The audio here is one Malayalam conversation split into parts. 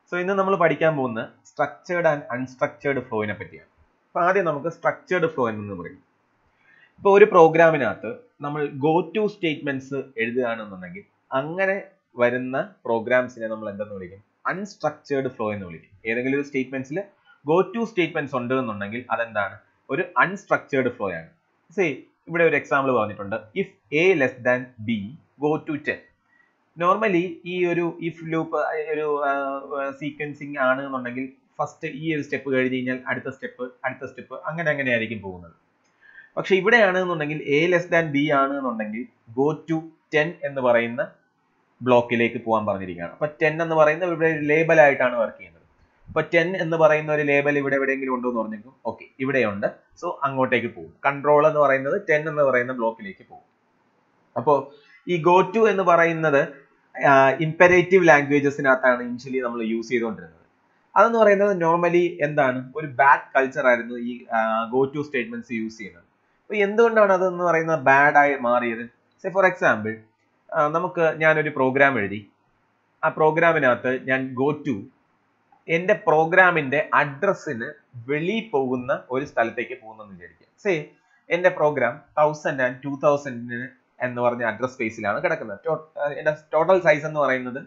സോ ഇന്ന് നമ്മൾ പഠിക്കാൻ പോകുന്ന സ്ട്രക്ചേർഡ് ആൻഡ് അൺസ്ട്രക്ചേർഡ് ഫ്ലോയിനെ പറ്റിയാണ് അപ്പോൾ ആദ്യം നമുക്ക് സ്ട്രക്ചേർഡ് ഫ്ലോ എന്ന് പറയും ഇപ്പോൾ ഒരു പ്രോഗ്രാമിനകത്ത് നമ്മൾ ഗോ ടു സ്റ്റേറ്റ്മെന്റ്സ് എഴുതുകയാണെന്നുണ്ടെങ്കിൽ അങ്ങനെ വരുന്ന പ്രോഗ്രാംസിനെ നമ്മൾ എന്തെന്ന് വിളിക്കും അൺസ്ട്രക്ചേർഡ് ഫ്ലോ എന്ന് വിളിക്കും ഏതെങ്കിലും ഒരു സ്റ്റേറ്റ്മെന്റ്സിൽ ഗോ ടു സ്റ്റേറ്റ്മെന്റ്സ് ഉണ്ട് എന്നുണ്ടെങ്കിൽ അതെന്താണ് ഒരു അൺസ്ട്രക്ചേർഡ് ഫ്ലോ ആണ് സേ ഇവിടെ ഒരു എക്സാമ്പിൾ പറഞ്ഞിട്ടുണ്ട് if A less than B go to ten normally ഈ ഒരു ഇഫ് ലൂപ്പ് ഒരു സീക്വൻസിങ് ആണ് എന്നുണ്ടെങ്കിൽ ഫസ്റ്റ് ഈ ഒരു സ്റ്റെപ്പ് കഴിഞ്ഞ് കഴിഞ്ഞാൽ അടുത്ത സ്റ്റെപ്പ് അടുത്ത സ്റ്റെപ്പ് അങ്ങനെ അങ്ങനെ ആയിരിക്കും പോകുന്നത് പക്ഷെ ഇവിടെയാണ് എന്നുണ്ടെങ്കിൽ എ ലെസ് ദാൻ ബി ആണ് എന്നുണ്ടെങ്കിൽ ഗോ ടു ടെൻ എന്ന് പറയുന്ന ബ്ലോക്കിലേക്ക് പോകാൻ പറഞ്ഞിരിക്കുകയാണ് അപ്പൊ ടെൻ എന്ന് പറയുന്ന ഇവിടെ ലേബൽ ആയിട്ടാണ് വർക്ക് ചെയ്യുന്നത് അപ്പൊ ടെൻ എന്ന് പറയുന്ന ഒരു ലേബൽ ഇവിടെ എവിടെയെങ്കിലും ഉണ്ടോ എന്ന് പറഞ്ഞേക്കും ഓക്കെ ഇവിടെയുണ്ട് സോ അങ്ങോട്ടേക്ക് പോകും കൺട്രോൾ എന്ന് പറയുന്നത് ടെൻ എന്ന് പറയുന്ന ബ്ലോക്കിലേക്ക് പോകും അപ്പോൾ ഈ ഗോ ടു എന്ന് പറയുന്നത് ഇമ്പരേറ്റീവ് ലാംഗ്വേജസിനകത്താണ് ഇനിഷ്യലി നമ്മൾ യൂസ് ചെയ്തുകൊണ്ടിരുന്നത് അതെന്ന് പറയുന്നത് നോർമലി എന്താണ് ഒരു ബാഡ് കൾച്ചർ ആയിരുന്നു ഈ ഗോ ടു സ്റ്റേറ്റ്മെന്റ്സ് യൂസ് ചെയ്യുന്നത് അപ്പൊ എന്തുകൊണ്ടാണ് അതെന്ന് പറയുന്നത് ബാഡ് ആയി മാറിയത് സെ ഫോർ എക്സാമ്പിൾ നമുക്ക് ഞാനൊരു പ്രോഗ്രാം എഴുതി ആ പ്രോഗ്രാമിനകത്ത് ഞാൻ ഗോ ടു എൻ്റെ പ്രോഗ്രാമിന്റെ അഡ്രസ്സിന് വെളിയിൽ പോകുന്ന ഒരു സ്ഥലത്തേക്ക് പോകുന്നെന്ന് വിചാരിക്കുക സേ എൻ്റെ പ്രോഗ്രാം തൗസൻഡ് ആൻഡ് ടൂ തൗസൻഡിന് എന്ന് പറഞ്ഞ അഡ്രസ് സ്പേസിലാണ് കിടക്കുന്നത് എൻ്റെ ടോട്ടൽ സൈസ് എന്ന് പറയുന്നത്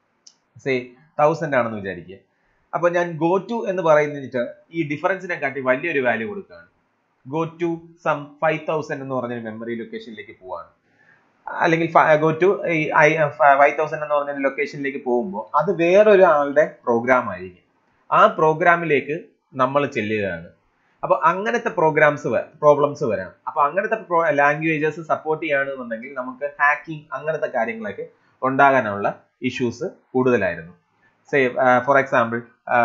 സേ തൗസൻഡ് ആണെന്ന് വിചാരിക്കുക അപ്പൊ ഞാൻ ഗോ ടു എന്ന് പറയുന്നിട്ട് ഈ ഡിഫറൻസിനെ കാട്ടി വലിയൊരു വാല്യൂ കൊടുക്കുകയാണ് go to some five thousand എന്ന് പറഞ്ഞ മെമ്മറി ലൊക്കേഷനിലേക്ക് പോവാണ് അല്ലെങ്കിൽ ഗോ ടു ഫൈവ് തൗസൻഡ് എന്ന് പറഞ്ഞ ലൊക്കേഷനിലേക്ക് പോകുമ്പോൾ അത് വേറൊരു ആളുടെ പ്രോഗ്രാം ആയിരിക്കും ആ പ്രോഗ്രാമിലേക്ക് നമ്മൾ ചെല്ലുകയാണ് അപ്പൊ അങ്ങനത്തെ പ്രോഗ്രാംസ് പ്രോബ്ലംസ് വരാം അപ്പൊ അങ്ങനത്തെ ലാംഗ്വേജസ് സപ്പോർട്ട് ചെയ്യുകയാണെന്നുണ്ടെങ്കിൽ നമുക്ക് ഹാക്കിംഗ് അങ്ങനത്തെ കാര്യങ്ങളൊക്കെ ഉണ്ടാകാനുള്ള ഇഷ്യൂസ് കൂടുതലായിരുന്നു സേ ഫോർ എക്സാമ്പിൾ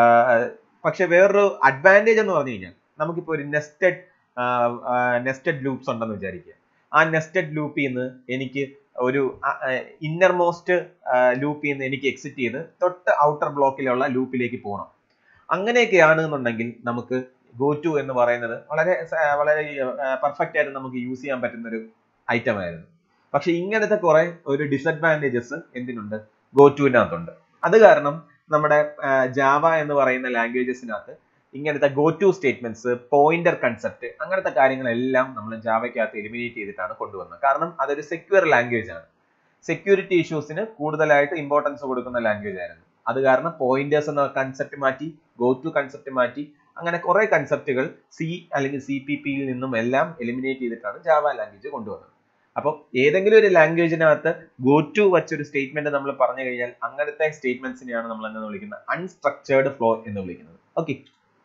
പക്ഷെ വേറൊരു അഡ്വാൻറ്റേജ് എന്ന് പറഞ്ഞു കഴിഞ്ഞാൽ നമുക്കിപ്പോൾ ഒരു നെസ്റ്റഡ് നെസ്റ്റഡ് ലൂപ്സ് ഉണ്ടെന്ന് വിചാരിക്കുക ആ നെസ്റ്റഡ് ലൂപ്പിൽ നിന്ന് എനിക്ക് ഒരു ഇന്നർ മോസ്റ്റ് ലൂപ്പിൽ നിന്ന് എനിക്ക് എക്സിറ്റ് ചെയ്ത് തൊട്ട് ഔട്ടർ ബ്ലോക്കിലുള്ള ലൂപ്പിലേക്ക് പോകണം അങ്ങനെയൊക്കെയാണ് എന്നുണ്ടെങ്കിൽ നമുക്ക് ഗോ ടു എന്ന് പറയുന്നത് വളരെ വളരെ പെർഫെക്റ്റ് ആയിട്ട് നമുക്ക് യൂസ് ചെയ്യാൻ പറ്റുന്ന ഒരു ഐറ്റം ആയിരുന്നു പക്ഷെ ഇങ്ങനത്തെ കുറെ ഒരു ഡിസഡ്വാൻറ്റേജസ് എന്തിനുണ്ട് ഗോ ടുവിനകത്തുണ്ട് അത് കാരണം നമ്മുടെ ജാവ എന്ന് പറയുന്ന ലാംഗ്വേജസിനകത്ത് ഇങ്ങനത്തെ go to statements pointer concept അങ്ങനത്തെ കാര്യങ്ങളെല്ലാം നമ്മൾ ജാവയ്ക്കകത്ത് എലിമിനേറ്റ് ചെയ്തിട്ടാണ് കൊണ്ടുവന്നത് കാരണം അതൊരു സെക്യൂർ ലാംഗ്വേജ് ആണ് സെക്യൂരിറ്റി ഇഷ്യൂസിന് കൂടുതലായിട്ട് ഇമ്പോർട്ടൻസ് കൊടുക്കുന്ന ലാംഗ്വേജ് ആയിരുന്നു അത് കാരണം പോയിന്റേഴ്സ് എന്ന കൺസെപ്റ്റ് മാറ്റി ഗോ ടു കൺസെപ്റ്റ് മാറ്റി അങ്ങനെ കുറെ കൺസെപ്റ്റുകൾ സി അല്ലെങ്കിൽ സി പി പിയിൽ നിന്നും എല്ലാം എലിമിനേറ്റ് ചെയ്തിട്ടാണ് ജാവ ലാംഗ്വേജ് കൊണ്ടുവന്നത് അപ്പോൾ ഏതെങ്കിലും ഒരു ലാംഗ്വേജിനകത്ത് ഗോ ടു വച്ചൊരു സ്റ്റേറ്റ്മെന്റ് നമ്മൾ പറഞ്ഞു കഴിഞ്ഞാൽ അങ്ങനത്തെ സ്റ്റേറ്റ്മെന്റ്സിനെയാണ് നമ്മൾ എന്ന് വിളിക്കുന്നത് അൺസ്ട്രക്ചേർഡ് ഫ്ലോ എന്ന് വിളിക്കുന്നത് ഓക്കെ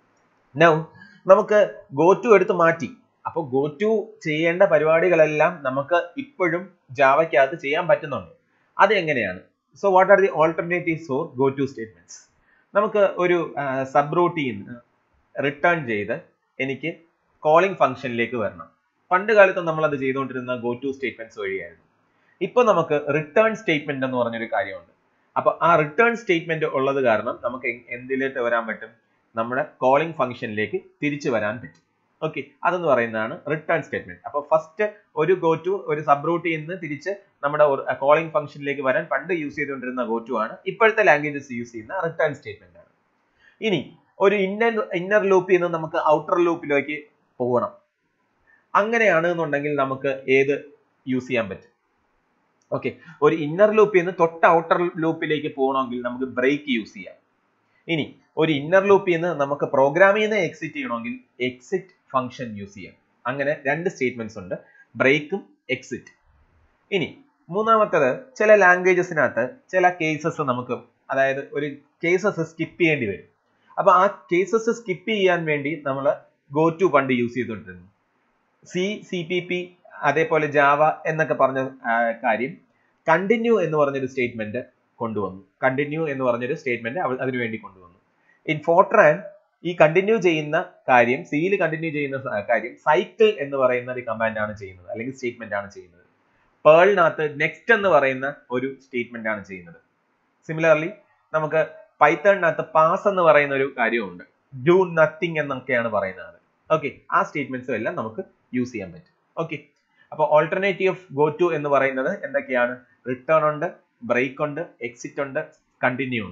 നൗ നമുക്ക് ഗോ ടു എടുത്ത് മാറ്റി അപ്പോൾ ഗോ ടു ചെയ്യേണ്ട പരിപാടികളെല്ലാം നമുക്ക് ഇപ്പോഴും ജാവയ്ക്കകത്ത് ചെയ്യാൻ പറ്റുന്നുണ്ട് അത് എങ്ങനെയാണ് so what are the alternatives for go to statements നമുക്ക് ഒരു സബ് റൂട്ടീൻ റിട്ടേൺ ചെയ്ത് എനിക്ക് കോളിംഗ് ഫംഗ്ഷനിലേക്ക് വരണം പണ്ട് കാലത്ത് നമ്മൾ അത് ചെയ്തുകൊണ്ടിരുന്ന ഗോ ടു സ്റ്റേറ്റ്മെന്റ്സ് വഴിയായിരുന്നു ഇപ്പൊ നമുക്ക് റിട്ടേൺ സ്റ്റേറ്റ്മെന്റ് എന്ന് പറഞ്ഞൊരു കാര്യമുണ്ട് അപ്പൊ ആ റിട്ടേൺ സ്റ്റേറ്റ്മെന്റ് ഉള്ളത് കാരണം നമുക്ക് എന്തിലേക്ക് വരാൻ പറ്റും നമ്മുടെ കോളിംഗ് ഫംഗ്ഷനിലേക്ക് തിരിച്ചു വരാൻ പറ്റും ഓക്കെ അതെന്ന് പറയുന്നതാണ് റിട്ടേൺ സ്റ്റേറ്റ്മെന്റ് അപ്പൊ ഫസ്റ്റ് ഒരു ഗോ ടു ഒരു സബ് റൂട്ടിൽ നിന്ന് തിരിച്ച് നമ്മുടെ കോളിംഗ് ഫംഗ്ഷനിലേക്ക് വരാൻ പണ്ട് യൂസ് ചെയ്തുകൊണ്ടിരുന്ന ഗോ ടു ആണ് ഇപ്പോഴത്തെ ലാംഗ്വേജസ് യൂസ് ചെയ്യുന്ന റിട്ടേൺ സ്റ്റേറ്റ്മെന്റ് ആണ് ഇനി ഒരു ഇന്നർ ഇന്നർ ലൂപ്പിൽ നിന്ന് നമുക്ക് ഔട്ടർ ലൂപ്പിലേക്ക് പോകണം അങ്ങനെയാണ് എന്നുണ്ടെങ്കിൽ നമുക്ക് ഏത് യൂസ് ചെയ്യാൻ പറ്റും ഓക്കെ ഒരു ഇന്നർ ലൂപ്പിൽ നിന്ന് തൊട്ട് ഔട്ടർ ലൂപ്പിലേക്ക് പോകണമെങ്കിൽ നമുക്ക് ബ്രേക്ക് യൂസ് ചെയ്യാം ഇനി ഒരു ഇന്നർ ലൂപ്പിൽ നിന്ന് നമുക്ക് പ്രോഗ്രാമിൽ നിന്ന് എക്സിറ്റ് ചെയ്യണമെങ്കിൽ എക്സിറ്റ് ഫംഗ്ഷൻ യൂസ് ചെയ്യാം അങ്ങനെ രണ്ട് സ്റ്റേറ്റ്മെന്റ്സ് ഉണ്ട് ബ്രേക്കും എക്സിറ്റ് ഇനി മൂന്നാമത്തത് ചില ലാംഗ്വേജസിനകത്ത് ചില കേസസ് നമുക്ക് അതായത് ഒരു കേസസ് സ്കിപ്പ് ചെയ്യേണ്ടി വരും അപ്പൊ ആ കേസസ് സ്കിപ്പ് ചെയ്യാൻ വേണ്ടി നമ്മൾ ഗോ ടു പണ്ട് യൂസ് ചെയ്തുകൊണ്ടിരുന്നു സി സി പി പി അതേപോലെ ജാവ എന്നൊക്കെ പറഞ്ഞ കാര്യം കണ്ടിന്യൂ എന്ന് പറഞ്ഞൊരു സ്റ്റേറ്റ്മെന്റ് കൊണ്ടുവന്നു കണ്ടിന്യൂ എന്ന് പറഞ്ഞൊരു സ്റ്റേറ്റ്മെന്റ് അതിനുവേണ്ടി കൊണ്ടുവന്നു ഇൻ ഫോർട്രാൻ ഈ കണ്ടിന്യൂ ചെയ്യുന്ന കാര്യം സിയിൽ കണ്ടിന്യൂ ചെയ്യുന്ന കാര്യം സൈക്കിൾ എന്ന് പറയുന്ന ഒരു കമാൻഡ് ആണ് ചെയ്യുന്നത് അല്ലെങ്കിൽ സ്റ്റേറ്റ്മെന്റ് ആണ് ചെയ്യുന്നത് പേളിനകത്ത് നെക്സ്റ്റ് എന്ന് പറയുന്ന ഒരു സ്റ്റേറ്റ്മെന്റ് ആണ് ചെയ്യുന്നത് സിമിലർലി നമുക്ക് പൈത്തണിനകത്ത് പാസ് എന്ന് പറയുന്ന ഒരു കാര്യമുണ്ട് ഡു നത്തിങ് എന്നൊക്കെയാണ് പറയുന്നത് ഓക്കെ ആ സ്റ്റേറ്റ്മെന്റ്സും എല്ലാം നമുക്ക് യൂസ് ചെയ്യാൻ പറ്റും ഓക്കെ അപ്പോൾ ഓൾട്ടർനേറ്റീവ് ഓഫ് ഗോ ടു എന്ന് പറയുന്നത് എന്തൊക്കെയാണ് റിട്ടേൺ ഉണ്ട് ബ്രേക്ക് ഉണ്ട് എക്സിറ്റ് ഉണ്ട് കണ്ടിന്യൂ ഉണ്ട്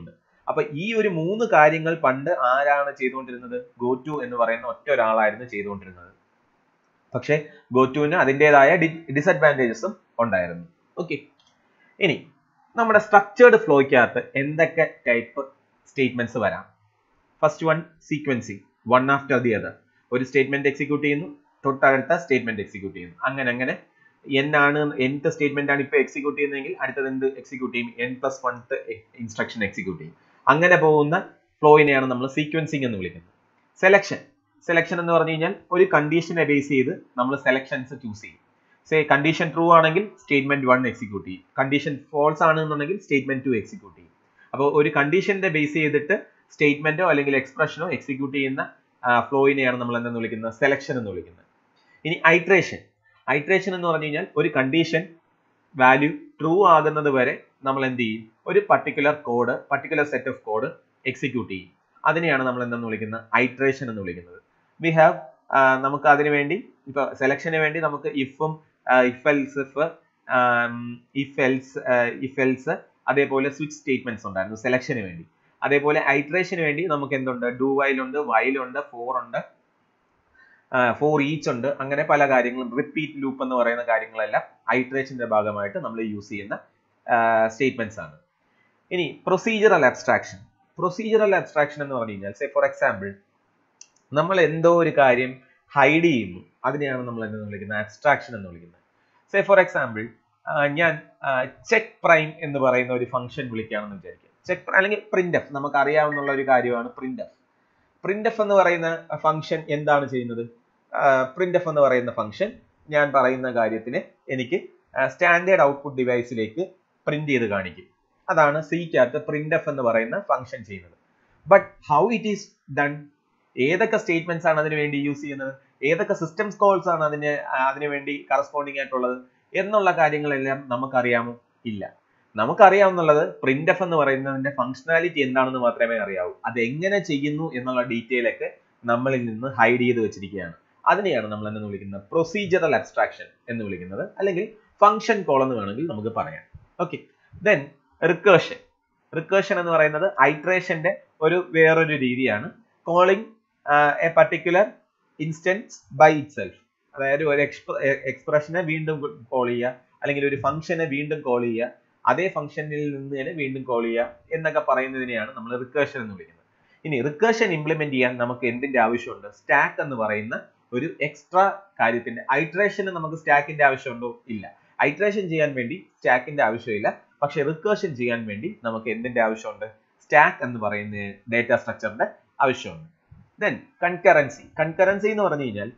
അപ്പൊ ഈ ഒരു മൂന്ന് കാര്യങ്ങൾ പണ്ട് ആരാണ് ചെയ്തുകൊണ്ടിരുന്നത് ഗോ ടു എന്ന് പറയുന്ന ഒറ്റ ഒരാളായിരുന്നു ചെയ്തുകൊണ്ടിരുന്നത് പക്ഷെ ഗോ ടുവിന് അതിൻ്റെതായ ഡിസഡ്വാൻറ്റേജസും ഉണ്ടായിരുന്നു ഓക്കെ ഇനി നമ്മുടെ സ്ട്രക്ചേർഡ് ഫ്ലോയ്ക്കകത്ത് എന്തൊക്കെ ടൈപ്പ് സ്റ്റേറ്റ്മെന്റ്സ് വരാം first one sequencing one after the other ഒരു സ്റ്റേറ്റ്മെന്റ് എക്സിക്യൂട്ട് ചെയ്യുന്നു തൊട്ടടുത്ത സ്റ്റേറ്റ്മെന്റ് എക്സിക്യൂട്ട് ചെയ്യുന്നു അങ്ങനെ അങ്ങനെ എൻ ആണ് nth സ്റ്റേറ്റ്മെന്റ് ആണ് ഇപ്പൊ എക്സിക്യൂട്ട് ചെയ്യുന്നതെങ്കിൽ അടുത്തത് എന്ത് എക്സിക്യൂട്ട് ചെയ്യും എൻ പ്ലസ് വൺത്ത് ഇൻസ്ട്രക്ഷൻ എക്സിക്യൂട്ട് ചെയ്യും അങ്ങനെ പോകുന്ന ഫ്ലോയിനെയാണ് നമ്മൾ സീക്വൻസിങ് എന്ന് വിളിക്കുന്നത് സെലക്ഷൻ സെലക്ഷൻ എന്ന് പറഞ്ഞു കഴിഞ്ഞാൽ ഒരു കണ്ടീഷനെ ബേസ് ചെയ്ത് നമ്മൾ സെലക്ഷൻസ് ചൂസ് ചെയ്യും സേ കണ്ടീഷൻ ട്രൂ ആണെങ്കിൽ സ്റ്റേറ്റ്മെന്റ് വൺ എക്സിക്യൂട്ട് ചെയ്യും കണ്ടീഷൻ ഫോൾസ് ആണെന്നുണ്ടെങ്കിൽ സ്റ്റേറ്റ്മെന്റ് ടു എക്സിക്യൂട്ട് ചെയ്യും അപ്പോൾ ഒരു കണ്ടീഷന്റെ ബേസ് ചെയ്തിട്ട് സ്റ്റേറ്റ്മെന്റോ അല്ലെങ്കിൽ എക്സ്പ്രഷനോ എക്സിക്യൂട്ട് ചെയ്യുന്ന ഫ്ലോയിനെയാണ് നമ്മൾ എന്തെന്ന് വിളിക്കുന്നത് സെലക്ഷൻ എന്ന് വിളിക്കുന്നത് ഇനി ഐട്രേഷൻ ഐട്രേഷൻ എന്ന് പറഞ്ഞു കഴിഞ്ഞാൽ ഒരു കണ്ടീഷൻ വാല്യൂ ട്രൂ ആകുന്നത് വരെ നമ്മൾ എന്ത് ചെയ്യും ഒരു particular code particular set of code execute ചെയ്യും അതിനെയാണ് നമ്മൾ എന്തെന്ന് വിളിക്കുന്നത് ഐട്രേഷൻ എന്ന് വിളിക്കുന്നത് വി ഹാവ് നമുക്ക് അതിനു വേണ്ടി ഇപ്പൊ സെലക്ഷന് വേണ്ടി നമുക്ക് ഇഫും if else if if else if else അതേപോലെ സ്വിച്ച് സ്റ്റേറ്റ്മെന്റ്സ് ഉണ്ടായിരുന്നു സെലക്ഷന് വേണ്ടി അതേപോലെ ഐട്രേഷന് വേണ്ടി നമുക്ക് എന്തുണ്ട് ഡു വൈലുണ്ട് വൈലുണ്ട് ഫോർ ഉണ്ട് ഫോർ ഈച്ച് ഉണ്ട് അങ്ങനെ പല കാര്യങ്ങളും റിപ്പീറ്റ് ലൂപ്പ് എന്ന് പറയുന്ന കാര്യങ്ങളെല്ലാം ഐട്രേഷന്റെ ഭാഗമായിട്ട് നമ്മൾ യൂസ് ചെയ്യുന്ന സ്റ്റേറ്റ്മെന്റ്സ് ആണ് ഇനി പ്രൊസീജിയറൽ അബ്സ്ട്രാക്ഷൻ പ്രൊസീജിയറൽ അബ്സ്ട്രാക്ഷൻ എന്ന് പറഞ്ഞു കഴിഞ്ഞാൽ സേ ഫോർ എക്സാമ്പിൾ നമ്മൾ എന്തോ ഒരു കാര്യം ഹൈഡ് ചെയ്യുന്നു അതിനെയാണ് നമ്മൾ എന്തെന്ന് വിളിക്കുന്നത് അബ്സ്ട്രാക്ഷൻ എന്ന് വിളിക്കുന്നത് സേ ഫോർ എക്സാമ്പിൾ ഞാൻ ചെക്ക് പ്രൈം എന്ന് പറയുന്ന ഒരു ഫംഗ്ഷൻ വിളിക്കുകയാണെന്ന് വിചാരിക്കുക ചെക്ക് അല്ലെങ്കിൽ പ്രിന്റ് എഫ് നമുക്ക് അറിയാവുന്ന ഒരു കാര്യമാണ് പ്രിന്റ് എഫ് പ്രിന്റ് എഫ് എന്ന് പറയുന്ന ഫംഗ്ഷൻ എന്താണ് ചെയ്യുന്നത് പ്രിന്റ് എഫ് എന്ന് പറയുന്ന ഫംഗ്ഷൻ ഞാൻ പറയുന്ന കാര്യത്തിന് എനിക്ക് സ്റ്റാൻഡേർഡ് ഔട്ട്പുട്ട് ഡിവൈസിലേക്ക് പ്രിന്റ് ചെയ്ത് കാണിക്കും അതാണ് സിക്കകത്ത് പ്രിന്റ് എഫ് എന്ന് പറയുന്ന ഫംഗ്ഷൻ ചെയ്യുന്നത് but how it is done ഏതൊക്കെ സ്റ്റേറ്റ്മെന്റ്സ് ആണ് അതിന് വേണ്ടി യൂസ് ചെയ്യുന്നത് ഏതൊക്കെ സിസ്റ്റംസ് കോൾസ് ആണ് അതിന് അതിന് വേണ്ടി കറസ്പോണ്ടിങ് ആയിട്ടുള്ളത് എന്നുള്ള കാര്യങ്ങളെല്ലാം നമുക്കറിയാമോ ഇല്ല നമുക്കറിയാവുന്നുള്ളത് പ്രിന്റ് എഫ് എന്ന് പറയുന്നതിന്റെ ഫംഗ്ഷനാലിറ്റി എന്താണെന്ന് മാത്രമേ അറിയാവൂ അത് എങ്ങനെ ചെയ്യുന്നു എന്നുള്ള ഡീറ്റെയിൽ ഒക്കെ നമ്മളിൽ നിന്ന് ഹൈഡ് ചെയ്ത് വെച്ചിരിക്കുകയാണ് അതിനെയാണ് നമ്മൾ എന്ന് വിളിക്കുന്നത് പ്രൊസീജിയറൽ അബ്സ്ട്രാക്ഷൻ എന്ന് വിളിക്കുന്നത് അല്ലെങ്കിൽ ഫംഗ്ഷൻ കോൾ എന്ന് വേണമെങ്കിൽ നമുക്ക് പറയാം ഓക്കെ ദെൻ റിക്കേഷൻ റിക്കേഷൻ എന്ന് പറയുന്നത് ഐട്രേഷന്റെ ഒരു വേറൊരു രീതിയാണ് calling a particular instance by itself അതായത് ഒരു എക്സ്പ്രഷനെ വീണ്ടും കോൾ ചെയ്യുക അല്ലെങ്കിൽ ഒരു ഫംഗ്ഷനെ വീണ്ടും കോൾ ചെയ്യുക അതേ ഫംഗ്ഷനിൽ നിന്ന് തന്നെ വീണ്ടും കോൾ ചെയ്യുക എന്നൊക്കെ പറയുന്നതിനെയാണ് നമ്മൾ റിക്കേഷൻ എന്ന് വിളിക്കുന്നത് ഇനി റിക്കേഷൻ ഇംപ്ലിമെന്റ് ചെയ്യാൻ നമുക്ക് എന്തിന്റെ ആവശ്യമുണ്ട് സ്റ്റാക്ക് എന്ന് പറയുന്ന ഒരു എക്സ്ട്രാ കാര്യത്തിന്റെ ഐട്രേഷന് നമുക്ക് സ്റ്റാക്കിന്റെ ആവശ്യമുണ്ടോ ഇല്ല ഐട്രേഷൻ ചെയ്യാൻ വേണ്ടി സ്റ്റാക്കിന്റെ ആവശ്യമില്ല പക്ഷെ റിക്കേഷൻ ചെയ്യാൻ വേണ്ടി നമുക്ക് എന്തിന്റെ ആവശ്യമുണ്ട് സ്റ്റാക്ക് എന്ന് പറയുന്ന ഡേറ്റ സ്ട്രക്ചറിന്റെ ആവശ്യമുണ്ട് ദെൻ കൺകറൻസി കൺകറൻസി എന്ന് പറഞ്ഞു കഴിഞ്ഞാൽ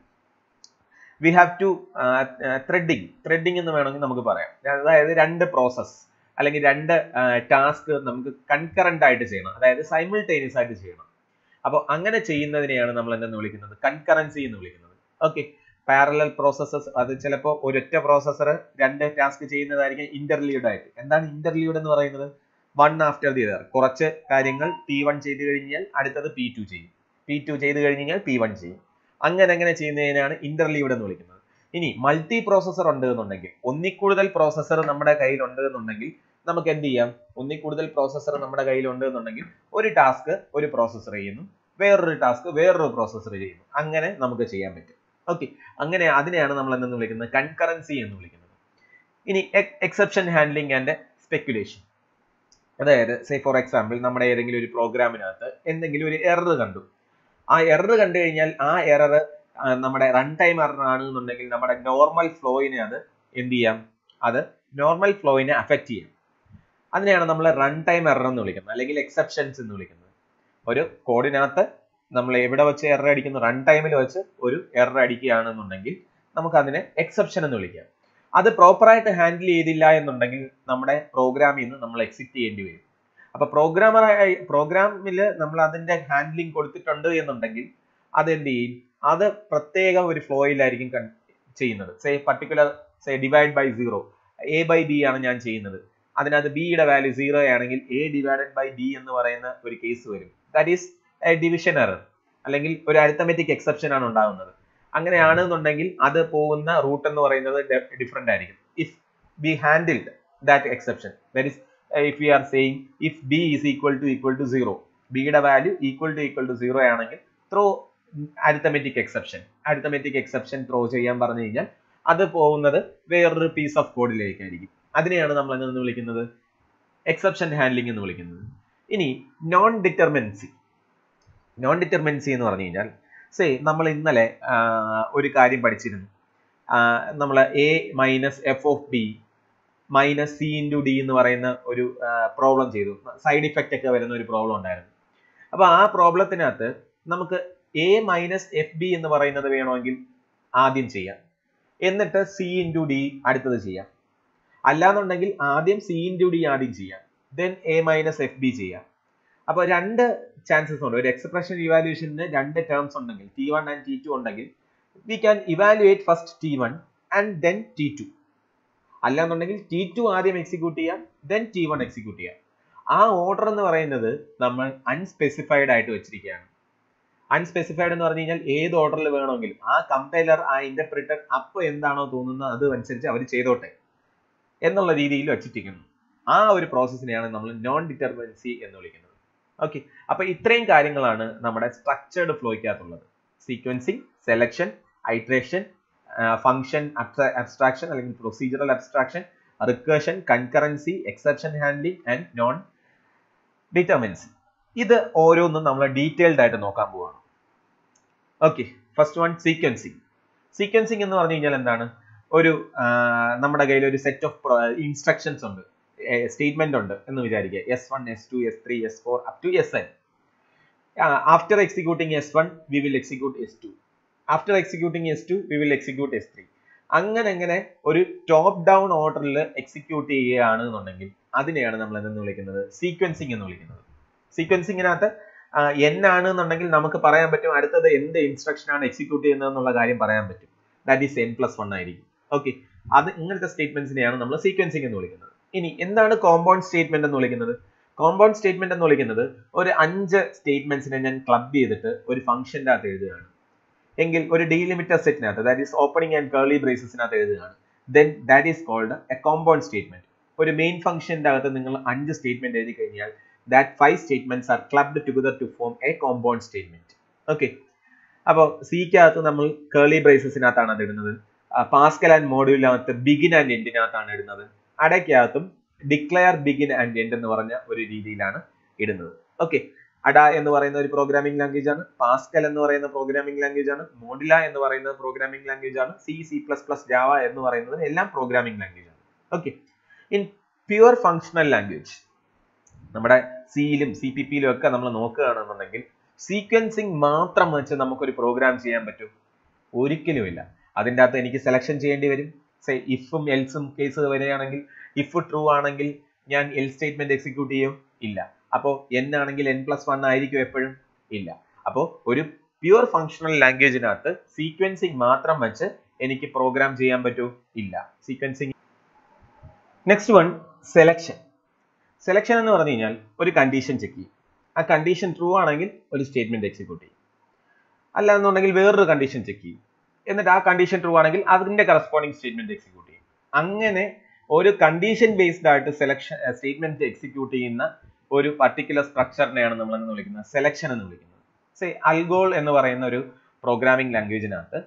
we have to threading threading എന്ന് വേണമെങ്കിൽ നമുക്ക് പറയാം അതായത് രണ്ട് പ്രോസസ് അല്ലെങ്കിൽ രണ്ട് ടാസ്ക് നമുക്ക് കൺകറന്റ് ആയിട്ട് ചെയ്യണം അതായത് സൈമിൾട്ടേനിയസ് ആയിട്ട് ചെയ്യണം അപ്പോൾ അങ്ങനെ ചെയ്യുന്നതിനെയാണ് നമ്മൾ എന്തെന്ന് വിളിക്കുന്നത് കൺകറൻസി എന്ന് വിളിക്കുന്നത് ഓക്കെ പാരലൽ പ്രോസസ്സസ് അത് ചിലപ്പോൾ ഒരൊറ്റ പ്രോസസ്സർ രണ്ട് ടാസ്ക് ചെയ്യുന്നതായിരിക്കും ഇന്റർലീഡ് ആയിട്ട് എന്താണ് ഇന്റർലീഡ് എന്ന് പറയുന്നത് വൺ ആഫ്റ്റർ ദി അതർ കുറച്ച് കാര്യങ്ങൾ പി വൺ ചെയ്ത് കഴിഞ്ഞാൽ അടുത്തത് പി ടു ചെയ്യും പി ടു ചെയ്ത് കഴിഞ്ഞ് കഴിഞ്ഞാൽ പി വൺ ചെയ്യും അങ്ങനെ അങ്ങനെ ചെയ്യുന്നതിനാണ് ഇന്റർലീഡ് എന്ന് വിളിക്കുന്നത് ഇനി മൾട്ടി പ്രോസസ്സർ ഉണ്ട് എന്നുണ്ടെങ്കിൽ ഒന്നിൽ കൂടുതൽ പ്രോസസ്സർ നമ്മുടെ കയ്യിൽ ഉണ്ട് എന്നുണ്ടെങ്കിൽ നമുക്ക് എന്ത് ചെയ്യാം ഒന്നിൽ കൂടുതൽ പ്രോസസ്സർ നമ്മുടെ കയ്യിൽ ഉണ്ട് എന്നുണ്ടെങ്കിൽ ഒരു ടാസ്ക് ഒരു പ്രോസസ്സർ ചെയ്യുന്നു വേറൊരു ടാസ്ക് വേറൊരു പ്രോസസ്സർ ചെയ്യുന്നു അങ്ങനെ നമുക്ക് ചെയ്യാൻ പറ്റും ഓക്കെ അങ്ങനെ അതിനെയാണ് നമ്മൾ എന്തെന്ന് വിളിക്കുന്നത് കൺകറൻസി എന്ന് വിളിക്കുന്നത് ഇനി എക്സെപ്ഷൻ ഹാൻഡ്ലിംഗ് ആൻഡ് സ്പെക്കുലേഷൻ അതായത് സേ ഫോർ എക്സാമ്പിൾ നമ്മുടെ ഏതെങ്കിലും ഒരു പ്രോഗ്രാമിനകത്ത് എന്തെങ്കിലും ഒരു എറർ കണ്ടു ആ എറർ കണ്ടു കഴിഞ്ഞാൽ ആ എറർ നമ്മുടെ റൺ ടൈം എറർ ആണെന്നുണ്ടെങ്കിൽ നമ്മുടെ നോർമൽ ഫ്ലോയിനെ അത് എന്ത് ചെയ്യാം അത് നോർമൽ ഫ്ലോയിനെ അഫക്റ്റ് ചെയ്യാം അതിനെയാണ് നമ്മൾ റൺ ടൈം എറർ എന്ന് വിളിക്കുന്നത് അല്ലെങ്കിൽ എക്സെപ്ഷൻസ് എന്ന് വിളിക്കുന്നത് ഒരു കോഡിനകത്ത് നമ്മൾ എവിടെ വെച്ച് എറർ അടിക്കുന്നു റൺ ടൈമിൽ വെച്ച് ഒരു എറർ അടിക്കുകയാണെന്നുണ്ടെങ്കിൽ നമുക്ക് അതിനെ എക്സെപ്ഷൻ എന്ന് വിളിക്കാം അത് പ്രോപ്പറായിട്ട് ഹാൻഡിൽ ചെയ്തില്ല എന്നുണ്ടെങ്കിൽ നമ്മുടെ പ്രോഗ്രാമിൽ നിന്ന് നമ്മൾ എക്സിറ്റ് ചെയ്യേണ്ടി വരും അപ്പൊ പ്രോഗ്രാമറായി പ്രോഗ്രാമിൽ നമ്മൾ അതിന്റെ ഹാൻഡ്ലിംഗ് കൊടുത്തിട്ടുണ്ട് എന്നുണ്ടെങ്കിൽ അത് എന്ത് ചെയ്യും അത് പ്രത്യേക ഒരു ഫ്ലോയിലായിരിക്കും ചെയ്യുന്നത് say particular say divide by zero A by B ആണ് ഞാൻ ചെയ്യുന്നത് അതിനകത്ത് ബിയുടെ വാല്യൂ സീറോ ആണെങ്കിൽ എ ഡിവൈഡഡ് ബൈ ബി എന്ന് പറയുന്ന ഒരു കേസ് വരും that is a division error അല്ലെങ്കിൽ ഒരു അരിത്തമെറ്റിക് എക്സെപ്ഷൻ ആണ് ഉണ്ടാകുന്നത് അങ്ങനെയാണെന്നുണ്ടെങ്കിൽ അത് പോകുന്ന റൂട്ട് എന്ന് പറയുന്നത് ഡിഫറെന്റ് ആയിരിക്കും if we handled that exception that is if you are saying if B is equal to equal to zero ബിയുടെ value equal to equal to zero ആണെങ്കിൽ throw arithmetic exception arithmetic exception throw ചെയ്യാൻ പറഞ്ഞു കഴിഞ്ഞാൽ അത് പോകുന്നത് വേറൊരു പീസ് ഓഫ് കോഡിലേക്കായിരിക്കും അതിനെയാണ് നമ്മൾ എന്ന് വിളിക്കുന്നത് എക്സെപ്ഷൻ ഹാൻഡ്ലിംഗ് എന്ന് വിളിക്കുന്നത് ഇനി നോൺ ഡിറ്റർമിനൻസി നോൺ ഡിറ്റർമിനൻസി എന്ന് പറഞ്ഞു കഴിഞ്ഞാൽ സേ നമ്മൾ ഇന്നലെ ഒരു കാര്യം പഠിച്ചിരുന്നു നമ്മൾ A minus F of B minus C into D എന്ന് പറയുന്ന ഒരു പ്രോബ്ലം ചെയ്തു സൈഡ് ഇഫക്റ്റ് ഒക്കെ വരുന്ന ഒരു പ്രോബ്ലം ഉണ്ടായിരുന്നു അപ്പൊ ആ പ്രോബ്ലത്തിനകത്ത് നമുക്ക് എ മൈനസ് എഫ് ബി എന്ന് പറയുന്നത് വേണമെങ്കിൽ ആദ്യം ചെയ്യാം എന്നിട്ട് സി ഇൻറ്റു ഡി അടുത്തത് ചെയ്യാം അല്ലാന്നുണ്ടെങ്കിൽ ആദ്യം സി ഇൻറ്റു ഡി ആദ്യം ചെയ്യാം then A minus F B ചെയ്യാം അപ്പോൾ രണ്ട് ചാൻസസ് ഉണ്ട് ഒരു എക്സ്പ്രഷൻ ഇവാലുവേഷന് രണ്ട് ടേംസ് ഉണ്ടെങ്കിൽ T one and T two ഉണ്ടെങ്കിൽ we can evaluate first T one and then T two അല്ലാന്നുണ്ടെങ്കിൽ ടി ടു ആദ്യം എക്സിക്യൂട്ട് ചെയ്യാം ദെൻ ടി വൺ എക്സിക്യൂട്ട് ചെയ്യാം ആ ഓർഡർ എന്ന് പറയുന്നത് നമ്മൾ അൺസ്പെസിഫൈഡ് ആയിട്ട് വെച്ചിരിക്കുകയാണ് അൺസ്പെസിഫൈഡ് എന്ന് പറഞ്ഞു കഴിഞ്ഞാൽ ഏത് ഓർഡറിൽ വേണമെങ്കിലും ആ കമ്പൈലർ ആ ഇന്റർപ്രിറ്റർ അപ്പോൾ എന്താണോ തോന്നുന്നത് അതനുസരിച്ച് അവർ ചെയ്തോട്ടെ എന്നുള്ള രീതിയിൽ വെച്ചിരിക്കുന്നു ആ ഒരു പ്രോസസ്സിനെയാണ് നമ്മൾ നോൺ ഡിറ്റർമിനൻസി എന്ന് വിളിക്കുന്നത് ഓക്കെ അപ്പൊ ഇത്രയും കാര്യങ്ങളാണ് നമ്മുടെ സ്ട്രക്ചേർഡ് ഫ്ലോയ്ക്കകത്തുള്ളത് sequencing selection iteration function abstraction അല്ലെങ്കിൽ procedural abstraction recursion concurrency exception handling and non determinacy ഇത് ഓരോന്നും നമ്മൾ ഡീറ്റെയിൽഡ് ആയിട്ട് നോക്കാൻ പോവാണ് okay first one sequencing sequencing എന്ന് പറഞ്ഞു കഴിഞ്ഞാൽ എന്താണ് ഒരു നമ്മുടെ കയ്യിൽ ഒരു സെറ്റ് ഓഫ് ഇൻസ്ട്രക്ഷൻസ് ഉണ്ട് സ്റ്റേറ്റ്മെന്റ് ഉണ്ട് എന്ന് വിചാരിക്കുക S one S two S three S four up to S N after executing S one we will execute S to after executing S two we will execute S three അങ്ങനെ അങ്ങനെ ഒരു ടോപ്പ് ഡൗൺ ഓർഡറിൽ എക്സിക്യൂട്ട് ചെയ്യുകയാണ് എന്നുണ്ടെങ്കിൽ അതിനെയാണ് നമ്മൾ എന്തെന്ന് വിളിക്കുന്നത് സീക്വൻസിങ് എന്ന് വിളിക്കുന്നത് സീക്വൻസിങ്ങിനകത്ത് എൻ ആണ് എന്നുണ്ടെങ്കിൽ നമുക്ക് പറയാൻ പറ്റും അടുത്തത് എന്ത് ഇൻസ്ട്രക്ഷൻ ആണ് എക്സിക്യൂട്ട് ചെയ്യുന്നത് എന്നുള്ള കാര്യം പറയാൻ പറ്റും that is N plus one ആയിരിക്കും ഓക്കെ അത് ഇങ്ങനത്തെ സ്റ്റേറ്റ്മെന്റ്സിനെയാണ് നമ്മൾ സീക്വൻസിങ് എന്ന് വിളിക്കുന്നത് ഇനി എന്താണ് കോമ്പൗണ്ട് സ്റ്റേറ്റ്മെന്റ് എന്ന് വിളിക്കുന്നത് കോമ്പൗണ്ട് സ്റ്റേറ്റ്മെന്റ് എന്ന് വിളിക്കുന്നത് ഒരു അഞ്ച് സ്റ്റേറ്റ്മെന്റ്സിനെ ഞാൻ ക്ലബ് ചെയ്തിട്ട് ഒരു ഫംഗ്ഷന്റെ അകത്ത് എഴുതുകയാണ് എങ്കിൽ ഒരു ഡീലിമിറ്റർ സെറ്റിനകത്ത് that is opening and curly ബ്രേസസിനകത്ത് എഴുതുകയാണ് then that is called a compound statement ഒരു മെയിൻ ഫംഗ്ഷന്റെ അകത്ത് നിങ്ങൾ അഞ്ച് സ്റ്റേറ്റ്മെന്റ് എഴുതി കഴിഞ്ഞാൽ that five statements are clubbed together to form a compound statement okay അപ്പോൾ സിക്കകത്ത് നമ്മൾ കേർലി ബ്രേസസിനകത്താണ് അത് ഇടുന്നത് പാസ്കൽ ആൻഡ് മോഡ്യൂലിനകത്ത് ബിഗിൻ ആൻഡ് എൻഡിനകത്താണ് ഇടുന്നത് അടയ്ക്കകത്തും ഡിക്ലെയർ ബിഗിൻ ആൻഡ് എൻഡ് എന്ന് പറഞ്ഞ ഒരു രീതിയിലാണ് ഇടുന്നത് ഓക്കെ അഡ എന്ന് പറയുന്ന ഒരു പ്രോഗ്രാമിംഗ് ലാംഗ്വേജ് ആണ് പാസ്കൽ എന്ന് പറയുന്ന പ്രോഗ്രാമിംഗ് ലാംഗ്വേജ് ആണ് മോഡില എന്ന് പറയുന്ന പ്രോഗ്രാമിംഗ് ലാംഗ്വേജ് ആണ് C C plus plus Java എന്ന് പറയുന്നത് എല്ലാം പ്രോഗ്രാമിംഗ് ലാംഗ്വേജ് ആണ് okay in pure functional language നമ്മുടെ സിയിലും സി പി പിയിലും ഒക്കെ നമ്മൾ നോക്കുകയാണെന്നുണ്ടെങ്കിൽ സീക്വൻസിങ് മാത്രം വെച്ച് നമുക്കൊരു പ്രോഗ്രാം ചെയ്യാൻ പറ്റും ഒരിക്കലുമില്ല അതിൻ്റെ അകത്ത് എനിക്ക് സെലക്ഷൻ ചെയ്യേണ്ടി വരും സേ ഇഫും എൽസും കേസ് വരികയാണെങ്കിൽ ഇഫ് ട്രൂ ആണെങ്കിൽ ഞാൻ എൽ സ്റ്റേറ്റ്മെന്റ് എക്സിക്യൂട്ട് ചെയ്യും ഇല്ല അപ്പോൾ എൻ ആണെങ്കിൽ എൻ പ്ലസ് വൺ ആയിരിക്കും എപ്പോഴും ഇല്ല അപ്പോൾ ഒരു പ്യുവർ ഫങ്ഷണൽ ലാംഗ്വേജിനകത്ത് സീക്വൻസിങ് മാത്രം വെച്ച് എനിക്ക് പ്രോഗ്രാം ചെയ്യാൻ പറ്റൂ ഇല്ല sequencing next one selection selection എന്ന് പറഞ്ഞു കഴിഞ്ഞാൽ ഒരു കണ്ടീഷൻ ചെക്ക് ചെയ്യും ആ കണ്ടീഷൻ ട്രൂ ആണെങ്കിൽ ഒരു സ്റ്റേറ്റ്മെന്റ് എക്സിക്യൂട്ട് ചെയ്യും അല്ല എന്നുണ്ടെങ്കിൽ വേറൊരു കണ്ടീഷൻ ചെക്ക് ചെയ്യും എന്നിട്ട് ആ കണ്ടീഷൻ ട്രൂ ആണെങ്കിൽ അതിന്റെ കറസ്പോണ്ടിങ് സ്റ്റേറ്റ്മെന്റ് എക്സിക്യൂട്ട് ചെയ്യും അങ്ങനെ ഒരു കണ്ടീഷൻ ബേസ്ഡ് ആയിട്ട് സെലക്ഷൻ സ്റ്റേറ്റ്മെന്റ് എക്സിക്യൂട്ട് ചെയ്യുന്ന ഒരു പർട്ടിക്കുലർ സ്ട്രക്ചറിനെയാണ് നമ്മൾ എന്ന് വിളിക്കുന്നത് സെലക്ഷൻ എന്ന് വിളിക്കുന്നത് സേ അൽഗോൾ എന്ന് പറയുന്ന ഒരു പ്രോഗ്രാമിംഗ് ലാംഗ്വേജിനകത്ത്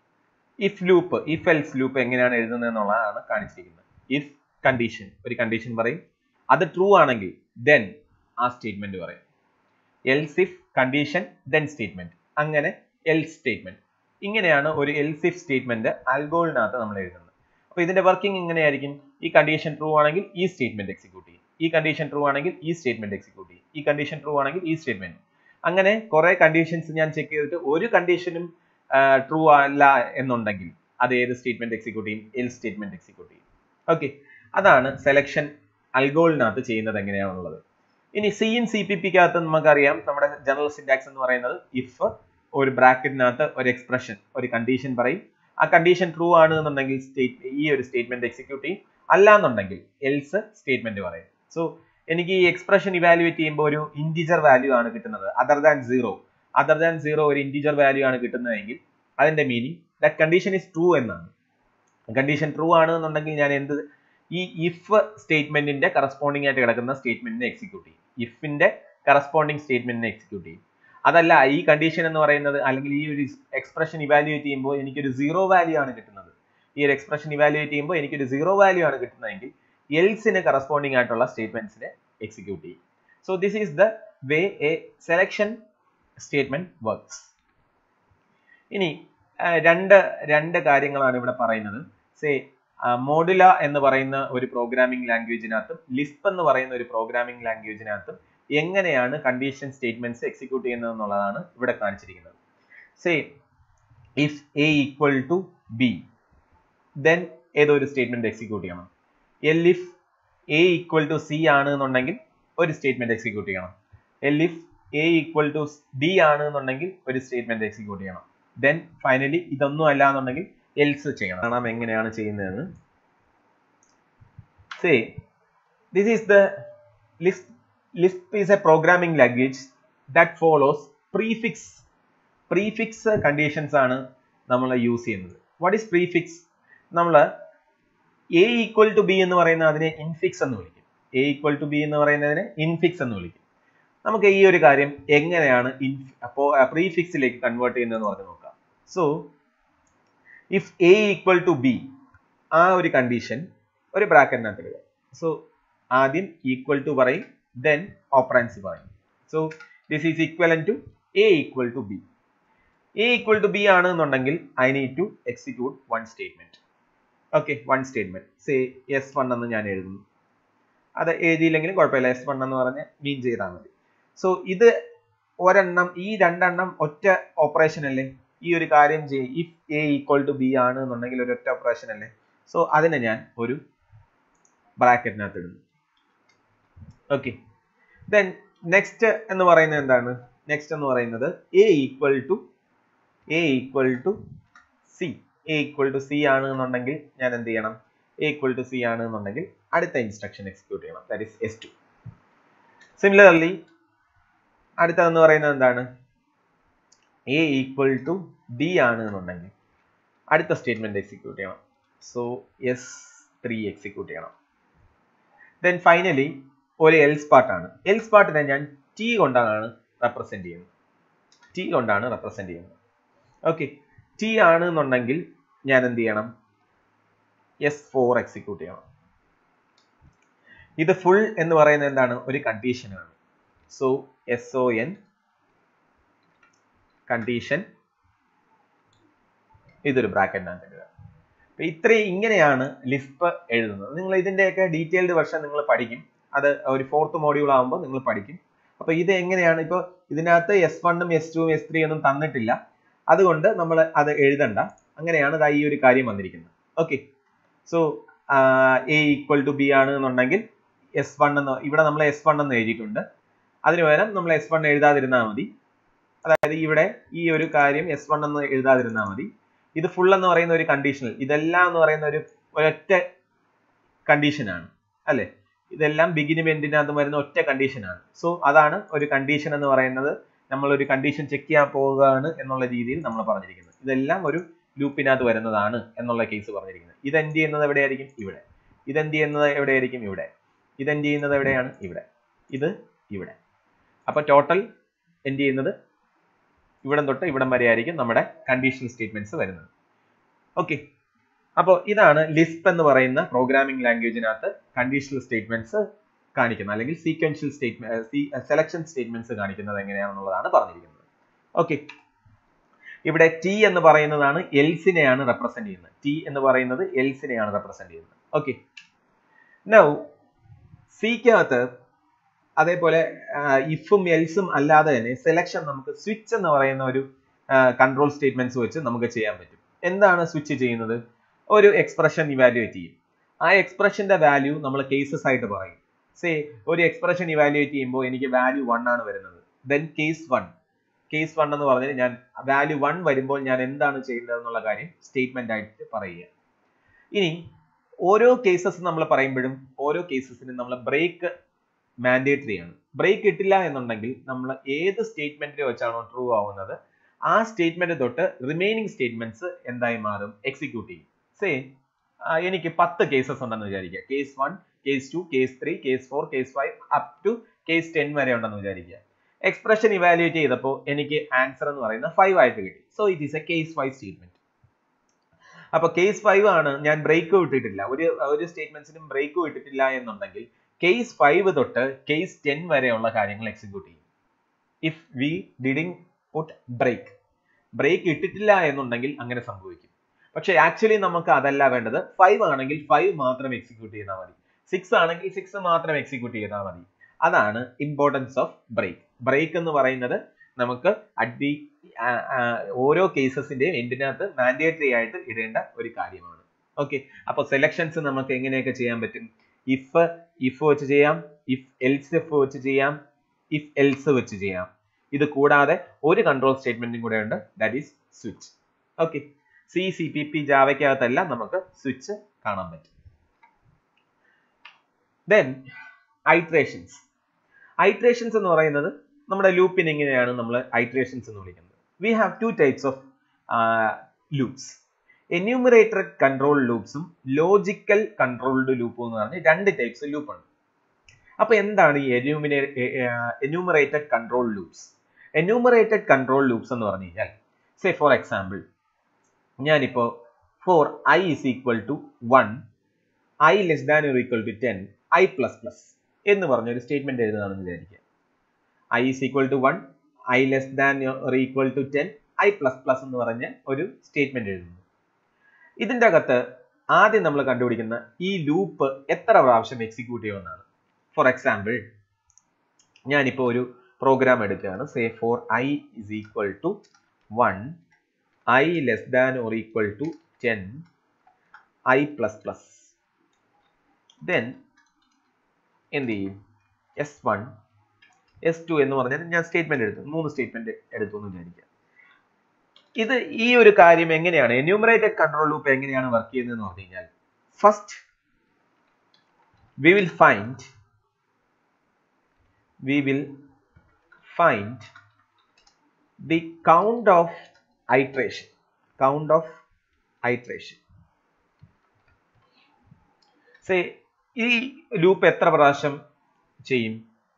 if loop if else loop എങ്ങനെയാണ് എഴുതുന്നത് എന്നുള്ളതാണ് കാണിച്ചിരിക്കുന്നത് ഇഫ് കണ്ടീഷൻ ഒരു കണ്ടീഷൻ പറയും അത് ട്രൂ ആണെങ്കിൽ ദെൻ ആ സ്റ്റേറ്റ്മെന്റ് പറയും else if condition then statement അങ്ങനെ എൽസ് സ്റ്റേറ്റ്മെന്റ് ഇങ്ങനെയാണ് ഒരു എൽസ് ഇഫ് സ്റ്റേറ്റ്മെന്റ് അൽഗോളിനകത്ത് നമ്മൾ എഴുതുന്നത് അപ്പൊ ഇതിന്റെ വർക്കിംഗ് ഇങ്ങനെയായിരിക്കും ഈ കണ്ടീഷൻ ട്രൂ ആണെങ്കിൽ ഈ സ്റ്റേറ്റ്മെന്റ് എക്സിക്യൂട്ട് ചെയ്യും ഈ കണ്ടീഷൻ ട്രൂ ആണെങ്കിൽ ഈ സ്റ്റേറ്റ്മെന്റ് എക്സിക്യൂട്ട് ചെയ്യും ഈ കണ്ടീഷൻ ട്രൂ ആണെങ്കിൽ ഈ സ്റ്റേറ്റ്മെന്റ് അങ്ങനെ കുറെ കണ്ടീഷൻസ് ഞാൻ ചെക്ക് ചെയ്തിട്ട് ഒരു കണ്ടീഷനും ട്രൂ അല്ല എന്നുണ്ടെങ്കിൽ അത് ഏത് സ്റ്റേറ്റ്മെന്റ് എക്സിക്യൂട്ട് ചെയ്യും എൽ സ്റ്റേറ്റ്മെന്റ് എക്സിക്യൂട്ട് ചെയ്യും ഓക്കെ അതാണ് സെലക്ഷൻ അൽഗോളിനകത്ത് ചെയ്യുന്നത് എങ്ങനെയാണുള്ളത് ഇനി സി ഇൻ സി പി പിക്കകത്ത് നമുക്കറിയാം നമ്മുടെ ജനറൽ സിൻടാക്സ് എന്ന് പറയുന്നത് ഇഫ് ഒരു ബ്രാക്കറ്റിനകത്ത് ഒരു എക്സ്പ്രഷൻ ഒരു കണ്ടീഷൻ പറയും ആ കണ്ടീഷൻ ട്രൂ ആണ് എന്നുണ്ടെങ്കിൽ സ്റ്റേറ്റ് ഈ ഒരു സ്റ്റേറ്റ്മെന്റ് എക്സിക്യൂട്ട് ചെയ്യും അല്ല എന്നുണ്ടെങ്കിൽ എൽസ് സ്റ്റേറ്റ്മെന്റ് പറയും സോ എനിക്ക് ഈ എക്സ്പ്രഷൻ ഇവാലുവേറ്റ് ചെയ്യുമ്പോൾ ഒരു ഇൻറ്റിജർ വാല്യൂ ആണ് കിട്ടുന്നത് other than zero other than zero ഒരു ഇൻറ്റിജർ വാല്യൂ ആണ് കിട്ടുന്നതെങ്കിൽ അതിന്റെ meaning that condition is true എന്നാണ് കണ്ടീഷൻ ട്രൂ ആണ് എന്നുണ്ടെങ്കിൽ ഞാൻ എന്ത് ഈ ഇഫ് സ്റ്റേറ്റ്മെന്റിന്റെ കറസ്പോണ്ടിങ് ആയിട്ട് കിടക്കുന്ന സ്റ്റേറ്റ്മെന്റിനെ എക്സിക്യൂട്ട് ചെയ്യും ഇഫിന്റെ കറസ്പോണ്ടിങ് സ്റ്റേറ്റ്മെന്റിനെ എക്സിക്യൂട്ട് ചെയ്യും അതല്ല ഈ കണ്ടീഷൻ എന്ന് പറയുന്നത് അല്ലെങ്കിൽ ഈ ഒരു എക്സ്പ്രഷൻ ഇവാലുവേറ്റ് ചെയ്യുമ്പോൾ എനിക്കൊരു സീറോ വാല്യൂ ആണ് കിട്ടുന്നത് ഈ ഒരു എക്സ്പ്രഷൻ ഇവാലുവേറ്റ് ചെയ്യുമ്പോൾ എനിക്കൊരു സീറോ വാല്യൂ ആണ് കിട്ടുന്നതെങ്കിൽ എൽസിന് കറസ്പോണ്ടിങ് ആയിട്ടുള്ള സ്റ്റേറ്റ്മെന്റ്സിനെ എക്സിക്യൂട്ട് ചെയ്യും so this is the way a selection statement works ഇനി രണ്ട് രണ്ട് കാര്യങ്ങളാണ് ഇവിടെ പറയുന്നത് സേ മോഡുല എന്ന് പറയുന്ന ഒരു പ്രോഗ്രാമിംഗ് ലാംഗ്വേജിനകത്തും ലിസ്പ് എന്ന് പറയുന്ന ഒരു പ്രോഗ്രാമിംഗ് ലാംഗ്വേജിനകത്തും എങ്ങനെയാണ് കണ്ടീഷൻ സ്റ്റേറ്റ്മെന്റ്സ് എക്സിക്യൂട്ട് ചെയ്യുന്നത് എന്നുള്ളതാണ് ഇവിടെ കാണിച്ചിരിക്കുന്നത് say if A equal to B then ഏതോ ഒരു സ്റ്റേറ്റ്മെന്റ് എക്സിക്യൂട്ട് ചെയ്യണം എൽ if A equal to C ആണ് എന്നുണ്ടെങ്കിൽ ഒരു സ്റ്റേറ്റ്മെന്റ് എക്സിക്യൂട്ട് ചെയ്യണം എൽ if A equal to D ആണ് എന്നുണ്ടെങ്കിൽ ഒരു സ്റ്റേറ്റ്മെന്റ് എക്സിക്യൂട്ട് ചെയ്യണം ദെൻ ഫൈനലി ഇതൊന്നും അല്ല എന്നുണ്ടെങ്കിൽ എൽസ് ചെയ്യണം കാണാം എങ്ങനെയാണ് ചെയ്യുന്നതെന്ന് say this is the list list is a programming language that follows prefix prefix conditions ആണ് നമ്മൾ യൂസ് ചെയ്യുന്നത് വാട്ട് ഈസ് പ്രീഫിക്സ് നമ്മൾ എ ഈക്വൽ ടു ബി എന്ന് പറയുന്ന അതിനെ ഇൻഫിക്സ് എന്ന് വിളിക്കും എ ഈക്വൽ ടു ബി എന്ന് പറയുന്നതിനെ ഇൻഫിക്സ് എന്ന് വിളിക്കും നമുക്ക് ഈ ഒരു കാര്യം എങ്ങനെയാണ് അപ്പോ പ്രീഫിക്സിലേക്ക് കൺവേർട്ട് ചെയ്യുന്നതെന്ന് പറഞ്ഞു നോക്കാം so if A equal to B ആ ഒരു കണ്ടീഷൻ ഒരു ബ്രാക്കറ്റിനകത്ത് ഇടുക സോ ആദ്യം ഈക്വൽ ടു പറയും ദെൻ ഓപ്പറൻസ് പറയും so this is equivalent to A equal to B A equal to B ആണ് എന്നുണ്ടെങ്കിൽ I need to execute one statement okay one statement say S one എന്ന് ഞാൻ എഴുതുന്നു അത് എഴുതിയില്ലെങ്കിലും കുഴപ്പമില്ല എസ് വൺ എന്ന് പറഞ്ഞ് മീൻ ചെയ്താൽ മതി സോ ഇത് ഒരെണ്ണം ഈ രണ്ടെണ്ണം ഒറ്റ ഓപ്പറേഷൻ അല്ലേ ഈ ഒരു കാര്യം ചെയ്യും if A equal to B ആണ് എന്നുണ്ടെങ്കിൽ ഒരു ഒറ്റ ഓപ്പറേഷൻ അല്ലേ സോ അതിനെ ഞാൻ ഒരു ബ്രാക്കറ്റിനകത്ത് ഇടുന്നു ഓക്കെ ദെൻ നെക്സ്റ്റ് എന്ന് പറയുന്നത് എന്താണ് നെക്സ്റ്റ് എന്ന് പറയുന്നത് A equal to A equal to C A equal to C ആണ് എന്നുണ്ടെങ്കിൽ ഞാൻ എന്ത് ചെയ്യണം എ ഈക്വൽ ടു സി ആണ് എന്നുണ്ടെങ്കിൽ അടുത്ത ഇൻസ്ട്രക്ഷൻ എക്സിക്യൂട്ട് ചെയ്യണം that is S two similarly അടുത്തതെന്ന് പറയുന്നത് എന്താണ് എ ഈക്വൽ ടു ഡി ആണ് എന്നുണ്ടെങ്കിൽ അടുത്ത സ്റ്റേറ്റ്മെന്റ് എക്സിക്യൂട്ട് ചെയ്യണം സോ എസ് ത്രീ എക്സിക്യൂട്ട് ചെയ്യണം ദെൻ ഫൈനലി ഒരു എൽസ് പാർട്ടാണ് എൽസ് പാർട്ടിനെ ഞാൻ ടി കൊണ്ടാണ് റെപ്രസെന്റ് ചെയ്യുന്നത് ടി കൊണ്ടാണ് റെപ്രസെന്റ് ചെയ്യുന്നത് ഓക്കെ ടി ആണ് എന്നുണ്ടെങ്കിൽ ഞാൻ എന്ത് ചെയ്യണം എസ് ഫോർ എക്സിക്യൂട്ട് ചെയ്യണം ഇത് ഫുൾ എന്ന് പറയുന്നത് എന്താണ് ഒരു കണ്ടീഷനാണ് so S O N condition ഇതൊരു ബ്രാക്കറ്റിനകത്ത് ഇടുക അപ്പൊ ഇത്രയും ഇങ്ങനെയാണ് ലിസ്പ് എഴുതുന്നത് നിങ്ങൾ ഇതിന്റെയൊക്കെ ഡീറ്റെയിൽഡ് വെർഷൻ നിങ്ങൾ പഠിക്കും അത് ഒരു ഫോർത്ത് മോഡ്യൂൾ ആകുമ്പോൾ നിങ്ങൾ പഠിക്കും അപ്പൊ ഇത് എങ്ങനെയാണ് ഇപ്പൊ ഇതിനകത്ത് എസ് വണ്ണും എസ് ടുവും എസ് ത്രീ ഒന്നും തന്നിട്ടില്ല അതുകൊണ്ട് നമ്മൾ അത് എഴുതണ്ട അങ്ങനെയാണ് ഈ ഒരു കാര്യം വന്നിരിക്കുന്നത് okay so A equal to B ആണ് എന്നുണ്ടെങ്കിൽ എസ് വൺ എന്ന് ഇവിടെ നമ്മൾ എസ് വൺ എന്ന് എഴുതിയിട്ടുണ്ട് അതിന് പകരം നമ്മൾ എസ് വൺ എഴുതാതിരുന്നാൽ മതി അതായത് ഇവിടെ ഈ ഒരു കാര്യം എസ് വൺ എന്ന് എഴുതാതിരുന്നാൽ മതി ഇത് ഫുൾ എന്ന് പറയുന്ന ഒരു കണ്ടീഷണൽ ഇതെല്ലാം എന്ന് പറയുന്ന ഒരു ഒരൊറ്റ കണ്ടീഷനാണ് അല്ലെ ഇതെല്ലാം ബിഗിനും എൻഡിനകത്ത് വരുന്ന ഒറ്റ കണ്ടീഷനാണ് സോ അതാണ് ഒരു കണ്ടീഷൻ എന്ന് പറയുന്നത് നമ്മൾ ഒരു കണ്ടീഷൻ ചെക്ക് ചെയ്യാൻ പോവുകയാണ് എന്നുള്ള രീതിയിൽ നമ്മൾ പറഞ്ഞിരിക്കുന്നത് ഇതെല്ലാം ഒരു ലൂപ്പിനകത്ത് വരുന്നതാണ് എന്നുള്ള കേസ് പറഞ്ഞിരിക്കുന്നത് ഇത് എൻഡ് ചെയ്യുന്നത് എവിടെയായിരിക്കും ഇവിടെ ഇത് എൻഡ് ചെയ്യുന്നത് എവിടെയായിരിക്കും ഇവിടെ ഇത് എൻഡ് ചെയ്യുന്നത് എവിടെയാണ് ഇവിടെ ഇത് ഇവിടെ അപ്പൊ ടോട്ടൽ എൻഡ് ചെയ്യുന്നത് ഇവിടം തൊട്ട് ഇവിടം വരെ ആയിരിക്കും നമ്മുടെ കണ്ടീഷണൽ സ്റ്റേറ്റ്മെന്റ്സ് വരുന്നത് ഓക്കെ അപ്പോൾ ഇതാണ് ലിസ്പ് എന്ന് പറയുന്ന പ്രോഗ്രാമിംഗ് ലാംഗ്വേജിനകത്ത് കണ്ടീഷണൽ സ്റ്റേറ്റ്മെന്റ്സ് കാണിക്കുന്നത് അല്ലെങ്കിൽ സീക്വൻഷ്യൽ സ്റ്റേറ്റ്മെന്റ് സെലക്ഷൻ സ്റ്റേറ്റ്മെന്റ്സ് കാണിക്കുന്നത് എങ്ങനെയാണെന്നുള്ളതാണ് പറഞ്ഞിരിക്കുന്നത് ഓക്കെ ഇവിടെ ടി എന്ന് പറയുന്നതാണ് എൽസിനെയാണ് റെപ്രസെന്റ് ചെയ്യുന്നത് ടി എന്ന് പറയുന്നത് എൽസിനെയാണ് റെപ്രസെന്റ് ചെയ്യുന്നത് ഓക്കെ നൗ സിക്കകത്ത് അതേപോലെ ഇഫും എൽസും അല്ലാതെ തന്നെ സെലക്ഷൻ നമുക്ക് സ്വിച്ച് എന്ന് പറയുന്ന ഒരു കൺട്രോൾ സ്റ്റേറ്റ്മെന്റ്സ് വെച്ച് നമുക്ക് ചെയ്യാൻ പറ്റും എന്താണ് സ്വിച്ച് ചെയ്യുന്നത് ഒരു എക്സ്പ്രഷൻ ഇവാലുവേറ്റ് ചെയ്യും ആ എക്സ്പ്രഷന്റെ വാല്യൂ നമ്മൾ കേസസ് ആയിട്ട് പറയും സേ ഒരു എക്സ്പ്രഷൻ ഇവാലുവേറ്റ് ചെയ്യുമ്പോൾ എനിക്ക് വാല്യൂ വൺ ആണ് വരുന്നത് then case one case one എന്ന് പറഞ്ഞാൽ ഞാൻ വാല്യൂ വൺ വരുമ്പോൾ ഞാൻ എന്താണ് ചെയ്യേണ്ടത് എന്നുള്ള കാര്യം സ്റ്റേറ്റ്മെന്റ് ആയിട്ട് പറയുക ഇനി ഓരോ കേസസ് നമ്മൾ പറയുമ്പോഴും ഓരോ കേസസിനും നമ്മൾ ബ്രേക്ക് മാൻഡേറ്ററി ആണ് ബ്രേക്ക് ഇട്ടില്ല എന്നുണ്ടെങ്കിൽ നമ്മൾ ഏത് സ്റ്റേറ്റ്മെന്റിൽ വെച്ചാണോ ട്രൂ ആവുന്നത് ആ സ്റ്റേറ്റ്മെന്റ് തൊട്ട് റിമൈനിങ് സ്റ്റേറ്റ്മെന്റ്സ് എന്തായി മാറും എക്സിക്യൂട്ട് ചെയ്യും സേ എനിക്ക് പത്ത് കേസസ് ഉണ്ടെന്ന് വിചാരിക്കുക case one case two case three case four case five up to case ten വരെ ഉണ്ടെന്ന് വിചാരിക്കുക എക്സ്പ്രഷൻ ഇവാലുവേറ്റ് ചെയ്തപ്പോൾ എനിക്ക് ആൻസർ എന്ന് പറയുന്നത് ഫൈവ് ആയിട്ട് കിട്ടി so it is a case five statement അപ്പൊ കേസ് ഫൈവ് ആണ് ഞാൻ ബ്രേക്ക് വിട്ടിട്ടില്ല ഒരു ഒരു സ്റ്റേറ്റ്മെന്റ്സിനും ബ്രേക്ക് വിട്ടിട്ടില്ല എന്നുണ്ടെങ്കിൽ കേസ് ഫൈവ് തൊട്ട് കേസ് ടെൻ വരെയുള്ള കാര്യങ്ങൾ എക്സിക്യൂട്ട് ചെയ്യും if we didn't put break break ഇട്ടിട്ടില്ല എന്നുണ്ടെങ്കിൽ അങ്ങനെ സംഭവിക്കും പക്ഷെ ആക്ച്വലി നമുക്ക് അതല്ല വേണ്ടത് ഫൈവ് ആണെങ്കിൽ ഫൈവ് മാത്രം എക്സിക്യൂട്ട് ചെയ്താൽ മതി സിക്സ് ആണെങ്കിൽ സിക്സ് മാത്രം എക്സിക്യൂട്ട് ചെയ്താൽ മതി അതാണ് ഇമ്പോർട്ടൻസ് ഓഫ് ബ്രേക്ക് ബ്രേക്ക് എന്ന് പറയുന്നത് നമുക്ക് അറ്റ് ദി ഓരോ കേസസിന്റെയും എൻഡിനകത്ത് മാൻഡേറ്ററി ആയിട്ട് ഇടേണ്ട ഒരു കാര്യമാണ് ഓക്കെ അപ്പോൾ സെലക്ഷൻസ് നമുക്ക് എങ്ങനെയൊക്കെ ചെയ്യാൻ പറ്റും ഇഫ് ഇഫ് വെച്ച് ചെയ്യാം ഇഫ് എൽസ് ഇഫ് വെച്ച് ചെയ്യാം ഇഫ് എൽസ് വെച്ച് ചെയ്യാം ഇത് കൂടാതെ ഒരു കൺട്രോൾ സ്റ്റേറ്റ്മെന്റും കൂടെ ഉണ്ട് that is switch okay C C P P ജാവയ്ക്കകത്തെല്ലാം നമുക്ക് സ്വിച്ച് കാണാൻ പറ്റും ദെൻ ഐട്രേഷൻസ് ഐട്രേഷൻസ് എന്ന് പറയുന്നത് നമ്മുടെ ലൂപ്പിന് എങ്ങനെയാണ് നമ്മൾ ഐട്രേഷൻസ് എന്ന് വിളിക്കുന്നത് we have two types of loops enumerated control ലൂപ്സും ലോജിക്കൽ കൺട്രോൾഡ് ലൂപ്പും എന്ന് പറഞ്ഞ രണ്ട് ടൈപ്സ് ലൂപ്പ് ഉണ്ട് അപ്പൊ എന്താണ് ഈ enumerated control loops enumerated control loops എന്ന് പറഞ്ഞു കഴിഞ്ഞാൽ സേ ഫോർ എക്സാമ്പിൾ ഞാനിപ്പോ for I is equal to one I less than or equal to ten I plus plus എന്ന് പറഞ്ഞ ഒരു സ്റ്റേറ്റ്മെന്റ് എഴുതുകയാണെന്ന് വിചാരിക്കുക I is equal to one I less than or equal to ten I plus plus എന്ന് പറഞ്ഞ ഒരു സ്റ്റേറ്റ്മെന്റ് എഴുതുന്നു ഇതിന്റെ അകത്ത് ആദ്യം നമ്മൾ കണ്ടുപിടിക്കുന്ന ഈ ലൂപ്പ് എത്ര പ്രാവശ്യം എക്സിക്യൂട്ട് ചെയ്യുമെന്നാണ് ഫോർ എക്സാമ്പിൾ ഞാനിപ്പോൾ ഒരു പ്രോഗ്രാം എടുക്കുകയാണ് say for I is equal to one I less than or equal to ten I plus plus then എന്ത് ചെയ്യും എസ് വൺ എസ് ടു എന്ന് പറഞ്ഞാൽ ഞാൻ സ്റ്റേറ്റ്മെന്റ് എടുത്തു മൂന്ന് സ്റ്റേറ്റ്മെന്റ് എടുത്തു എന്ന് വിചാരിക്കുക ഇത് ഈ ഒരു കാര്യം എങ്ങനെയാണ് എന്യൂമറേറ്റഡ് കൺട്രോൾ ലൂപ്പ് എങ്ങനെയാണ് വർക്ക് ചെയ്യുന്നതെന്ന് പറഞ്ഞു കഴിഞ്ഞാൽ first we will find we will find the count of iteration count of iteration say ഈ ലൂപ്പ് എത്ര പ്രാവശ്യം ചെയ്യും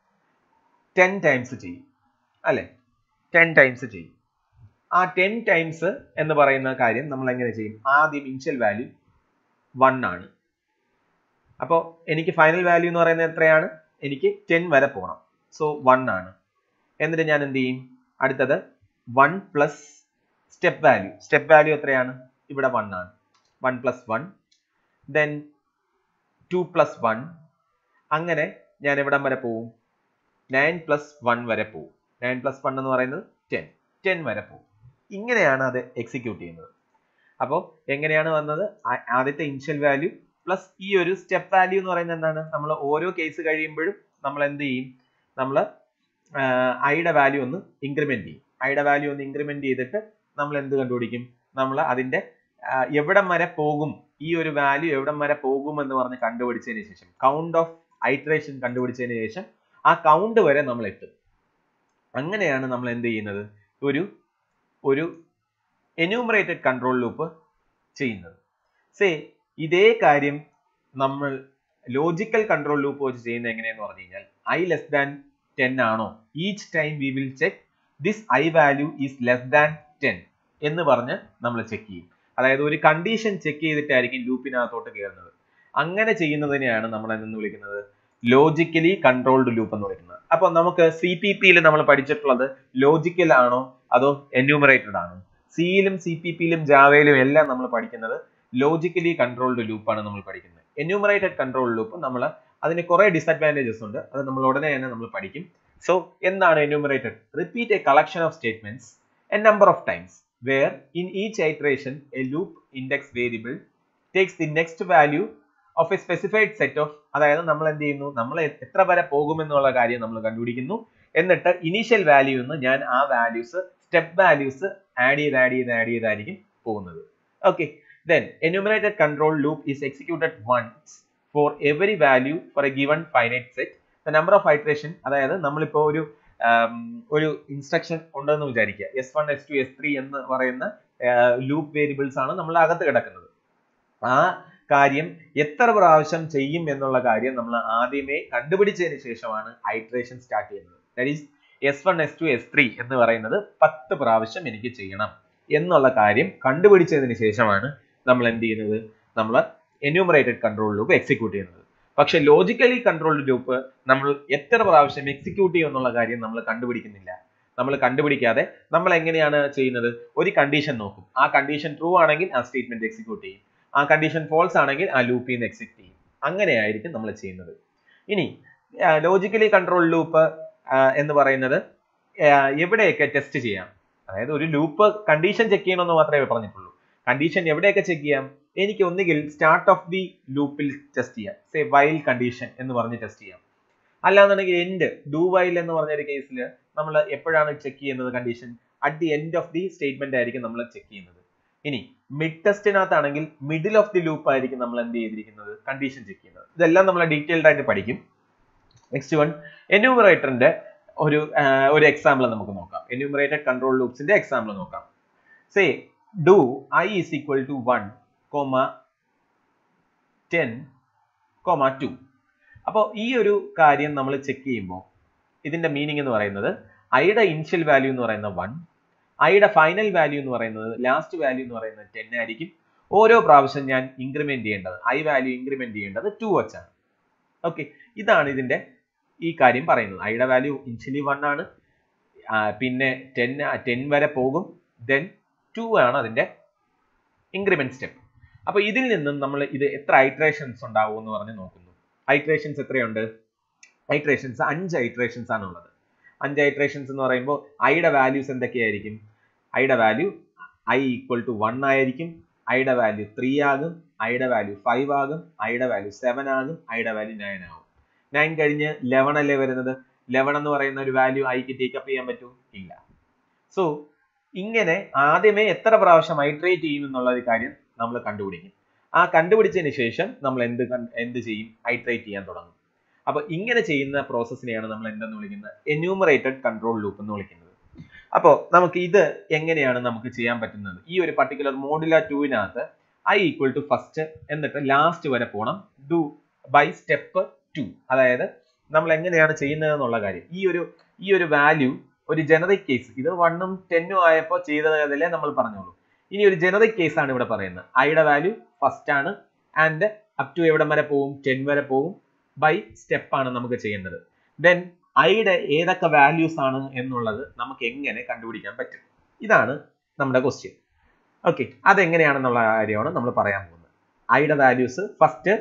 ടെൻ ടൈംസ് ചെയ്യും അല്ലെ ടെൻ ടൈംസ് ചെയ്യും ആ ടെൻ ടൈംസ് എന്ന് പറയുന്ന കാര്യം നമ്മൾ എങ്ങനെ ചെയ്യും ആദ്യം ഇനിഷ്യൽ വാല്യൂ വൺ ആണ് അപ്പോൾ എനിക്ക് ഫൈനൽ വാല്യൂ എന്ന് പറയുന്നത് എത്രയാണ് എനിക്ക് ടെൻ വരെ പോകണം സോ വൺ ആണ് എന്നിട്ട് ഞാൻ എന്ത് ചെയ്യും അടുത്തത് one plus step value step value എത്രയാണ് ഇവിടെ വൺ ആണ് one plus one then two plus one അങ്ങനെ ഞാൻ എവിടം വരെ പോവും നയൻ പ്ലസ് വൺ വരെ പോവും നയൻ പ്ലസ് വൺ എന്ന് പറയുന്നത് ടെൻ ടെൻ വരെ പോവും ഇങ്ങനെയാണ് അത് എക്സിക്യൂട്ട് ചെയ്യുന്നത് അപ്പോൾ എങ്ങനെയാണ് വന്നത് ആദ്യത്തെ ഇനിഷ്യൽ വാല്യൂ പ്ലസ് ഈ ഒരു സ്റ്റെപ്പ് വാല്യൂ എന്ന് പറയുന്നത് എന്താണ് നമ്മൾ ഓരോ കേസ് കഴിയുമ്പോഴും നമ്മൾ എന്ത് ചെയ്യും നമ്മൾ ഐയുടെ വാല്യൂ ഒന്ന് ഇൻക്രിമെന്റ് ചെയ്യും ഐയുടെ വാല്യൂ ഒന്ന് ഇൻക്രിമെന്റ് ചെയ്തിട്ട് നമ്മൾ എന്ത് കണ്ടുപിടിക്കും നമ്മൾ അതിന്റെ എവിടം വരെ പോകും ഈ ഒരു വാല്യൂ എവിടം വരെ പോകും എന്ന് പറഞ്ഞ് കണ്ടുപിടിച്ചതിന് ശേഷം കൗണ്ട് ഓഫ് ഐട്രേഷൻ കണ്ടുപിടിച്ചതിന് ശേഷം ആ കൗണ്ട് വരെ നമ്മൾ എത്തും അങ്ങനെയാണ് നമ്മൾ എന്ത് ചെയ്യുന്നത് ഒരു ഒരു എന്യൂമറേറ്റഡ് കൺട്രോൾ ലൂപ്പ് ചെയ്യുന്നത് സേ ഇതേ കാര്യം നമ്മൾ ലോജിക്കൽ കൺട്രോൾ ലൂപ്പ് വെച്ച് ചെയ്യുന്നത് എങ്ങനെയെന്ന് പറഞ്ഞു കഴിഞ്ഞാൽ ഐ ലെസ് ദാൻ ടെൻ ആണോ each time we will check this I value is less than ten എന്ന് പറഞ്ഞ് നമ്മൾ ചെക്ക് ചെയ്യും അതായത് ഒരു കണ്ടീഷൻ ചെക്ക് ചെയ്തിട്ടായിരിക്കും ലൂപ്പിനകത്തോട്ട് കയറുന്നത് അങ്ങനെ ചെയ്യുന്നതിനെയാണ് നമ്മൾ എന്ന് വിളിക്കുന്നത് ലോജിക്കലി കൺട്രോൾഡ് ലൂപ്പ് എന്ന് വിളിക്കുന്നത് അപ്പൊ നമുക്ക് സി പി പിയിൽ നമ്മൾ പഠിച്ചിട്ടുള്ളത് ലോജിക്കൽ ആണോ അതോ എന്യൂമറേറ്റഡ് ആണോ സിയിലും സി പി പിയിലും ജാവയിലും എല്ലാം നമ്മൾ പഠിക്കുന്നത് ലോജിക്കലി കൺട്രോൾഡ് ലൂപ്പാണ് നമ്മൾ പഠിക്കുന്നത് എന്യൂമറേറ്റഡ് കൺട്രോൾ ലൂപ്പ് നമ്മൾ അതിന് കുറെ ഡിസഡ്വാൻറ്റേജസ് ഉണ്ട് അത് നമ്മൾ ഉടനെ തന്നെ നമ്മൾ പഠിക്കും സോ എന്താണ് enumerated repeat a collection of statements a number of times where in each iteration a loop index variable takes the next value of a specified set of അതായത് നമ്മൾ എന്ത് ചെയ്യുന്നു നമ്മൾ എത്ര വരെ പോകുമെന്നുള്ള കാര്യം നമ്മൾ കണ്ടുപിടിക്കുന്നു എന്നിട്ട് ഇനീഷ്യൽ വാല്യൂ എന്ന് ഞാൻ ആ വാല്യൂസ് സ്റ്റെപ്പ് വാല്യൂസ് ആഡ് ചെയ്ത് ആഡ് ചെയ്ത് ആഡ് ചെയ്തായിരിക്കും പോകുന്നത് okay then enumerated control loop is executed once for every value for a given finite set the number of iteration അതായത് നമ്മളിപ്പോ ഒരു ഒരു ഇൻസ്ട്രക്ഷൻ ഉണ്ടെന്ന് വിചാരിക്കുക S one S two S three എന്ന് പറയുന്ന ലൂപ്പ് വേരിയബിൾസ് ആണ് നമ്മൾ അകത്ത് കിടക്കുന്നത് ആ കാര്യം എത്ര പ്രാവശ്യം ചെയ്യും എന്നുള്ള കാര്യം നമ്മൾ ആദ്യമേ കണ്ടുപിടിച്ചതിന് ശേഷമാണ് ഐട്രേഷൻ സ്റ്റാർട്ട് ചെയ്യുന്നത് that is S one S two S three എന്ന് പറയുന്നത് പത്ത് പ്രാവശ്യം എനിക്ക് ചെയ്യണം എന്നുള്ള കാര്യം കണ്ടുപിടിച്ചതിന് ശേഷമാണ് നമ്മൾ എന്ത് ചെയ്യുന്നത് നമ്മൾ എന്യൂമറേറ്റഡ് കൺട്രോൾ ലൂപ്പ് എക്സിക്യൂട്ട് ചെയ്യുന്നത് പക്ഷെ ലോജിക്കലി കൺട്രോൾഡ് ലൂപ്പ് നമ്മൾ എത്ര പ്രാവശ്യം എക്സിക്യൂട്ട് ചെയ്യും എന്നുള്ള കാര്യം നമ്മൾ കണ്ടുപിടിക്കുന്നില്ല നമ്മൾ കണ്ടുപിടിക്കാതെ നമ്മൾ എങ്ങനെയാണ് ചെയ്യുന്നത് ഒരു കണ്ടീഷൻ നോക്കും ആ കണ്ടീഷൻ ട്രൂ ആണെങ്കിൽ ആ സ്റ്റേറ്റ്മെന്റ് എക്സിക്യൂട്ട് ചെയ്യും ആ കണ്ടീഷൻ ഫോൾസ് ആണെങ്കിൽ ആ ലൂപ്പിൽ നിന്ന് എക്സിക്യൂട്ട് ചെയ്യും അങ്ങനെയായിരിക്കും നമ്മൾ ചെയ്യുന്നത് ഇനി ലോജിക്കലി കൺട്രോൾ ലൂപ്പ് എന്ന് പറയുന്നത് എവിടെയൊക്കെ ടെസ്റ്റ് ചെയ്യാം അതായത് ഒരു ലൂപ്പ് കണ്ടീഷൻ ചെക്ക് ചെയ്യണമെന്ന് മാത്രമേ പറഞ്ഞിട്ടുള്ളൂ കണ്ടീഷൻ എവിടെയൊക്കെ ചെക്ക് ചെയ്യാം എനിക്ക് ഒന്നുകിൽ സ്റ്റാർട്ട് ഓഫ് ദി ലൂപ്പിൽ ടെസ്റ്റ് ചെയ്യാം സേ വൈൽ കണ്ടീഷൻ എന്ന് പറഞ്ഞ് ടെസ്റ്റ് ചെയ്യാം അല്ലാന്നുണ്ടെങ്കിൽ എൻഡ് ഡു വൈൽ എന്ന് പറഞ്ഞ ഒരു കേസിൽ നമ്മൾ എപ്പോഴാണ് ചെക്ക് ചെയ്യുന്നത് condition at the end of the statement ആയിരിക്കും നമ്മൾ ചെക്ക് ചെയ്യുന്നത് ഇനി മിഡ് ടെസ്റ്റിനകത്താണെങ്കിൽ മിഡിൽ ഓഫ് ദി ലൂപ്പ് ആയിരിക്കും നമ്മൾ എന്ത് ചെയ്തിരിക്കുന്നത് കണ്ടീഷൻ ചെക്ക് ചെയ്യുന്നത് ഇതെല്ലാം നമ്മൾ ഡീറ്റെയിൽഡ് ആയിട്ട് പഠിക്കും നെക്സ്റ്റ് വൺ എന്യൂമറേറ്ററിന്റെ ഒരു ഒരു എക്സാമ്പിൾ നമുക്ക് നോക്കാം എന്യൂമറേറ്റഡ് കൺട്രോൾ ലൂപ്സിന്റെ എക്സാമ്പിൾ നോക്കാം say do I is equal to one comma ten comma two അപ്പോൾ ഈ ഒരു കാര്യം നമ്മൾ ചെക്ക് ചെയ്യുമ്പോൾ ഇതിന്റെ മീനിങ് എന്ന് പറയുന്നത് ഐയുടെ ഇനിഷ്യൽ വാല്യൂ എന്ന് പറയുന്നത് വൺ ഐയുടെ ഫൈനൽ വാല്യൂ എന്ന് പറയുന്നത് ലാസ്റ്റ് വാല്യൂ എന്ന് പറയുന്നത് ടെൻ ആയിരിക്കും ഓരോ പ്രാവശ്യം ഞാൻ ഇൻക്രിമെന്റ് ചെയ്യേണ്ടത് ഐ വാല്യൂ ഇൻക്രിമെന്റ് ചെയ്യേണ്ടത് ടു വെച്ചാണ് ഓക്കെ ഇതാണ് ഇതിന്റെ ഈ കാര്യം പറയുന്നത് ഐയുടെ വാല്യൂ ഇനിഷ്യലി വൺ ആണ് പിന്നെ ടെൻ ടെൻ വരെ പോകും ദെൻ ടു ആണ് അതിന്റെ ഇൻക്രിമെന്റ് സ്റ്റെപ്പ് അപ്പൊ ഇതിൽ നിന്നും നമ്മൾ ഇത് എത്ര ഐട്രേഷൻസ് ഉണ്ടാവും എന്ന് പറഞ്ഞ് നോക്കുന്നു ഐട്രേഷൻസ് എത്രയുണ്ട് ഐട്രേഷൻസ് അഞ്ച് ഐട്രേഷൻസ് ആണ് ഉള്ളത് അഞ്ച് ഐട്രേഷൻസ് എന്ന് പറയുമ്പോൾ ഐയുടെ വാല്യൂസ് എന്തൊക്കെയായിരിക്കും ഐയുടെ value I equal to one ആയിരിക്കും ഐയുടെ വാല്യൂ ത്രീ ആകും ഐയുടെ വാല്യൂ ഫൈവ് ആകും ഐയുടെ വാല്യൂ സെവൻ ആകും ഐയുടെ വാല്യൂ നയൻ ആകും നയൻ കഴിഞ്ഞ് ലെവൻ അല്ലേ വരുന്നത് ലെവൻ എന്ന് പറയുന്ന ഒരു വാല്യൂ ഐക്ക് ടേക്കപ്പ് ചെയ്യാൻ പറ്റൂ ഇല്ല സോ ഇങ്ങനെ ആദ്യമേ എത്ര പ്രാവശ്യം ഐട്രേറ്റ് ചെയ്യും എന്നുള്ള ഒരു കാര്യം നമ്മൾ കണ്ടുപിടിക്കും ആ കണ്ടുപിടിച്ചതിന് ശേഷം നമ്മൾ എന്ത് എന്ത് ചെയ്യും ഐട്രേറ്റ് ചെയ്യാൻ തുടങ്ങും അപ്പൊ ഇങ്ങനെ ചെയ്യുന്ന പ്രോസസ്സിനെയാണ് നമ്മൾ എന്തെന്ന് വിളിക്കുന്നത് എന്യൂമറേറ്റഡ് കൺട്രോൾ ലൂപ്പ് എന്ന് വിളിക്കുന്നത് അപ്പോൾ നമുക്ക് ഇത് എങ്ങനെയാണ് നമുക്ക് ചെയ്യാൻ പറ്റുന്നത് ഈ ഒരു പർട്ടിക്കുലർ മോഡുല ടൂവിനകത്ത് ഐ ഈക്വൽ ടു ഫസ്റ്റ് എന്നിട്ട് ലാസ്റ്റ് വരെ പോകണം ഡു ബൈ സ്റ്റെപ്പ് ടു അതായത് നമ്മൾ എങ്ങനെയാണ് ചെയ്യുന്നത് എന്നുള്ള കാര്യം ഈ ഒരു ഈ ഒരു വാല്യൂ ഒരു ജനറിക് കേസ് ഇത് വണ്ണും ടെന്നും ആയപ്പോൾ ചെയ്തതിലെ നമ്മൾ പറഞ്ഞോളൂ ഇനി ഒരു ജനറിക് കേസ് ആണ് ഇവിടെ പറയുന്നത് ഐയുടെ വാല്യൂ ഫസ്റ്റ് ആണ് ആൻഡ് അപ് ടു എവിടം വരെ പോകും ടെൻ വരെ പോകും ബൈ സ്റ്റെപ്പ് ആണ് നമുക്ക് ചെയ്യേണ്ടത് ദെൻ ഐയുടെ ഏതൊക്കെ വാല്യൂസ് ആണ് എന്നുള്ളത് നമുക്ക് എങ്ങനെ കണ്ടുപിടിക്കാൻ പറ്റും ഇതാണ് നമ്മുടെ ക്വസ്റ്റ്യൻ ഓക്കെ അതെങ്ങനെയാണെന്നുള്ള കാര്യമാണ് നമ്മൾ പറയാൻ പോകുന്നത് ഐയുടെ values first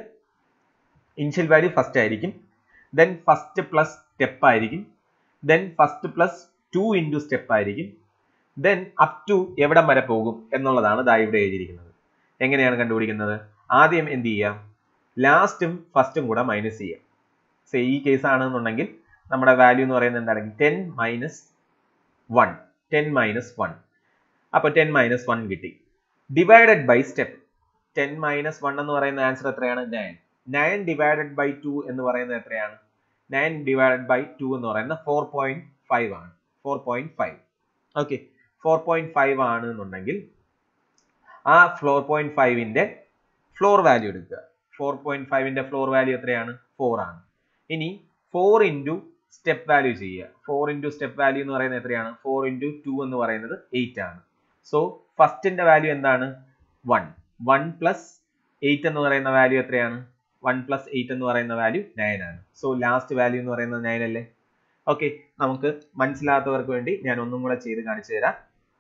initial value first ആയിരിക്കും ദെൻ ഫസ്റ്റ് പ്ലസ് സ്റ്റെപ്പ് ആയിരിക്കും then first plus two into step ആയിരിക്കും ദെൻ അപ് ടു എവിടം വരെ പോകും എന്നുള്ളതാണ് ദാ ഇവിടെ എഴുതിയിരിക്കുന്നത് എങ്ങനെയാണ് കണ്ടുപിടിക്കുന്നത് ആദ്യം എന്ത് ചെയ്യാം ലാസ്റ്റും ഫസ്റ്റും കൂടെ മൈനസ് ചെയ്യാം സേ ഈ കേസ് ആണെന്നുണ്ടെങ്കിൽ നമ്മുടെ വാല്യൂ എന്ന് പറയുന്നത് എന്താണെങ്കിൽ ten minus one ten minus one അപ്പൊ ടെൻ മൈനസ് വൺ കിട്ടി divided by step ten minus one എന്ന് പറയുന്ന ആൻസർ എത്രയാണ് nine nine divided by two എന്ന് പറയുന്നത് എത്രയാണ് നയൻ ഡിവൈഡഡ് ബൈ ടു എന്ന് പറയുന്നത് ഫോർ പോയിന്റ് ഫൈവ് ആണ് four point five okay four point five ആണ് എന്നുണ്ടെങ്കിൽ ആ ഫോർ പോയിന്റ് ഫൈവിന്റെ ഫ്ലോർ വാല്യൂ എടുക്കുക ഫോർ പോയിന്റ് ഫൈവിന്റെ ഫ്ലോർ വാല്യൂ എത്രയാണ് ഫോർ ആണ് ഇനി ഫോർ ഇൻറ്റു സ്റ്റെപ്പ് വാല്യൂ ചെയ്യുക ഫോർ ഇൻറ്റു സ്റ്റെപ്പ് വാല്യൂ എന്ന് പറയുന്നത് എത്രയാണ് ഫോർ ഇൻറ്റു ടു എന്ന് പറയുന്നത് എയ്റ്റ് ആണ് സോ ഫസ്റ്റിന്റെ വാല്യൂ എന്താണ് വൺ വൺ പ്ലസ് എയ്റ്റ് എന്ന് പറയുന്ന വാല്യൂ എത്രയാണ് വൺ പ്ലസ് എയ്റ്റ് എന്ന് പറയുന്ന വാല്യൂ നയൻ ആണ് സോ ലാസ്റ്റ് വാല്യൂ എന്ന് പറയുന്നത് നയൻ അല്ലേ ഓക്കെ നമുക്ക് മനസ്സിലാത്തവർക്ക് വേണ്ടി ഞാൻ ഒന്നും കൂടെ ചെയ്ത് കാണിച്ചു തരാം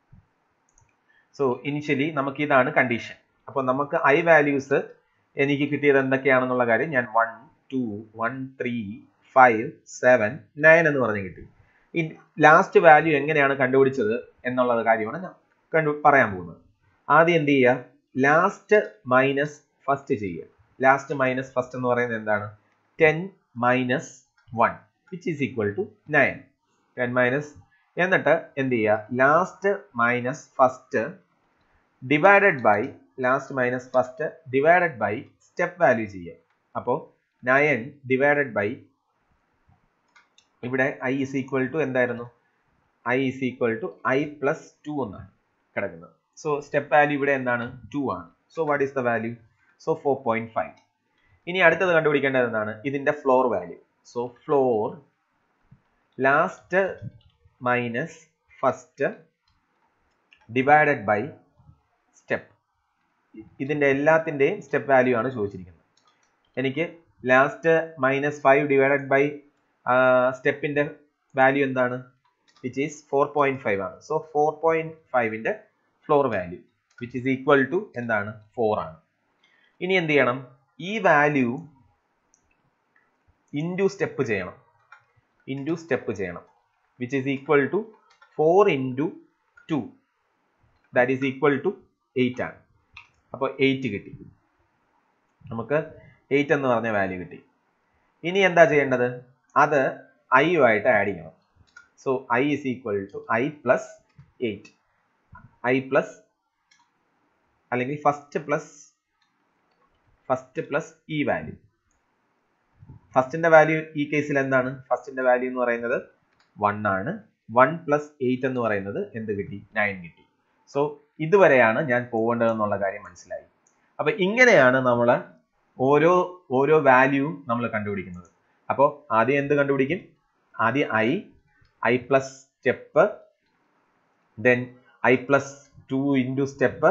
സോ ഇനിഷ്യലി നമുക്ക് ഇതാണ് കണ്ടീഷൻ അപ്പോൾ നമുക്ക് ഐ വാല്യൂസ് എനിക്ക് കിട്ടിയത് എന്തൊക്കെയാണെന്നുള്ള കാര്യം ഞാൻ one two one three five seven nine എന്ന് പറഞ്ഞ് കിട്ടി ഈ ലാസ്റ്റ് വാല്യൂ എങ്ങനെയാണ് കണ്ടുപിടിച്ചത് എന്നുള്ള കാര്യമാണ് ഞാൻ കണ്ടു പറയാൻ പോകുന്നത് ആദ്യം എന്ത് ചെയ്യുക ലാസ്റ്റ് മൈനസ് ഫസ്റ്റ് ചെയ്യുക ലാസ്റ്റ് മൈനസ് ഫസ്റ്റ് എന്ന് പറയുന്നത് എന്താണ് ten minus one which is equal to nine ten minus എന്നിട്ട് എന്ത് ചെയ്യുക last minus first divided by last minus first divided by step value ചെയ്യുക അപ്പോൾ നയൻ ഡിവൈഡഡ് ബൈ ഇവിടെ ഐ ഇസ് ഈക്വൽ ടു എന്തായിരുന്നു I is equal to I plus two എന്നാണ് കിടക്കുന്നത് സോ സ്റ്റെപ്പ് വാല്യൂ ഇവിടെ എന്താണ് ടു ആണ് so what is the value so four point five ഇനി അടുത്തത് കണ്ടുപിടിക്കേണ്ടത് എന്താണ് ഇതിന്റെ floor value so floor last minus first divided by step ഇതിന്റെ എല്ലാത്തിന്റെയും സ്റ്റെപ്പ് വാല്യൂ ആണ് ചോദിച്ചിരിക്കുന്നത് എനിക്ക് last minus five divided by സ്റ്റെപ്പിന്റെ വാല്യൂ എന്താണ് which is four point five ആണ് സോ ഫോർ പോയിന്റ് ഫൈവിന്റെ floor value which is equal to എന്താണ് ഫോർ ആണ് ഇനി എന്ത് ചെയ്യണം ഈ വാല്യൂ ഇൻറ്റു സ്റ്റെപ്പ് ചെയ്യണം ഇൻറ്റു സ്റ്റെപ്പ് ചെയ്യണം which is equal to four into two that is equal to eight ആണ് അപ്പോൾ എയ്റ്റ് കിട്ടി നമുക്ക് എയ്റ്റ് എന്ന് പറഞ്ഞ വാല്യൂ കിട്ടി ഇനി എന്താ ചെയ്യേണ്ടത് അത് ഐയുമായിട്ട് ആഡ് ചെയ്യണം so I is equal to I plus eight I plus അല്ലെങ്കിൽ ഫസ്റ്റ് പ്ലസ് ഫസ്റ്റ് പ്ലസ് ഈ വാല്യൂ ഫസ്റ്റിന്റെ വാല്യൂ ഈ കേസിൽ എന്താണ് ഫസ്റ്റിന്റെ വാല്യൂ എന്ന് പറയുന്നത് വൺ ആണ് വൺ പ്ലസ് എയ്റ്റ് എന്ന് പറയുന്നത് എന്ത് കിട്ടി നയൻ കിട്ടി സോ ഇതുവരെയാണ് ഞാൻ പോകേണ്ടതെന്നുള്ള കാര്യം മനസ്സിലായി അപ്പൊ ഇങ്ങനെയാണ് നമ്മൾ ഓരോ ഓരോ വാല്യൂ നമ്മൾ കണ്ടുപിടിക്കുന്നത് അപ്പോൾ ആദ്യം എന്ത് കണ്ടുപിടിക്കും ആദ്യം I I plus step then I plus two into step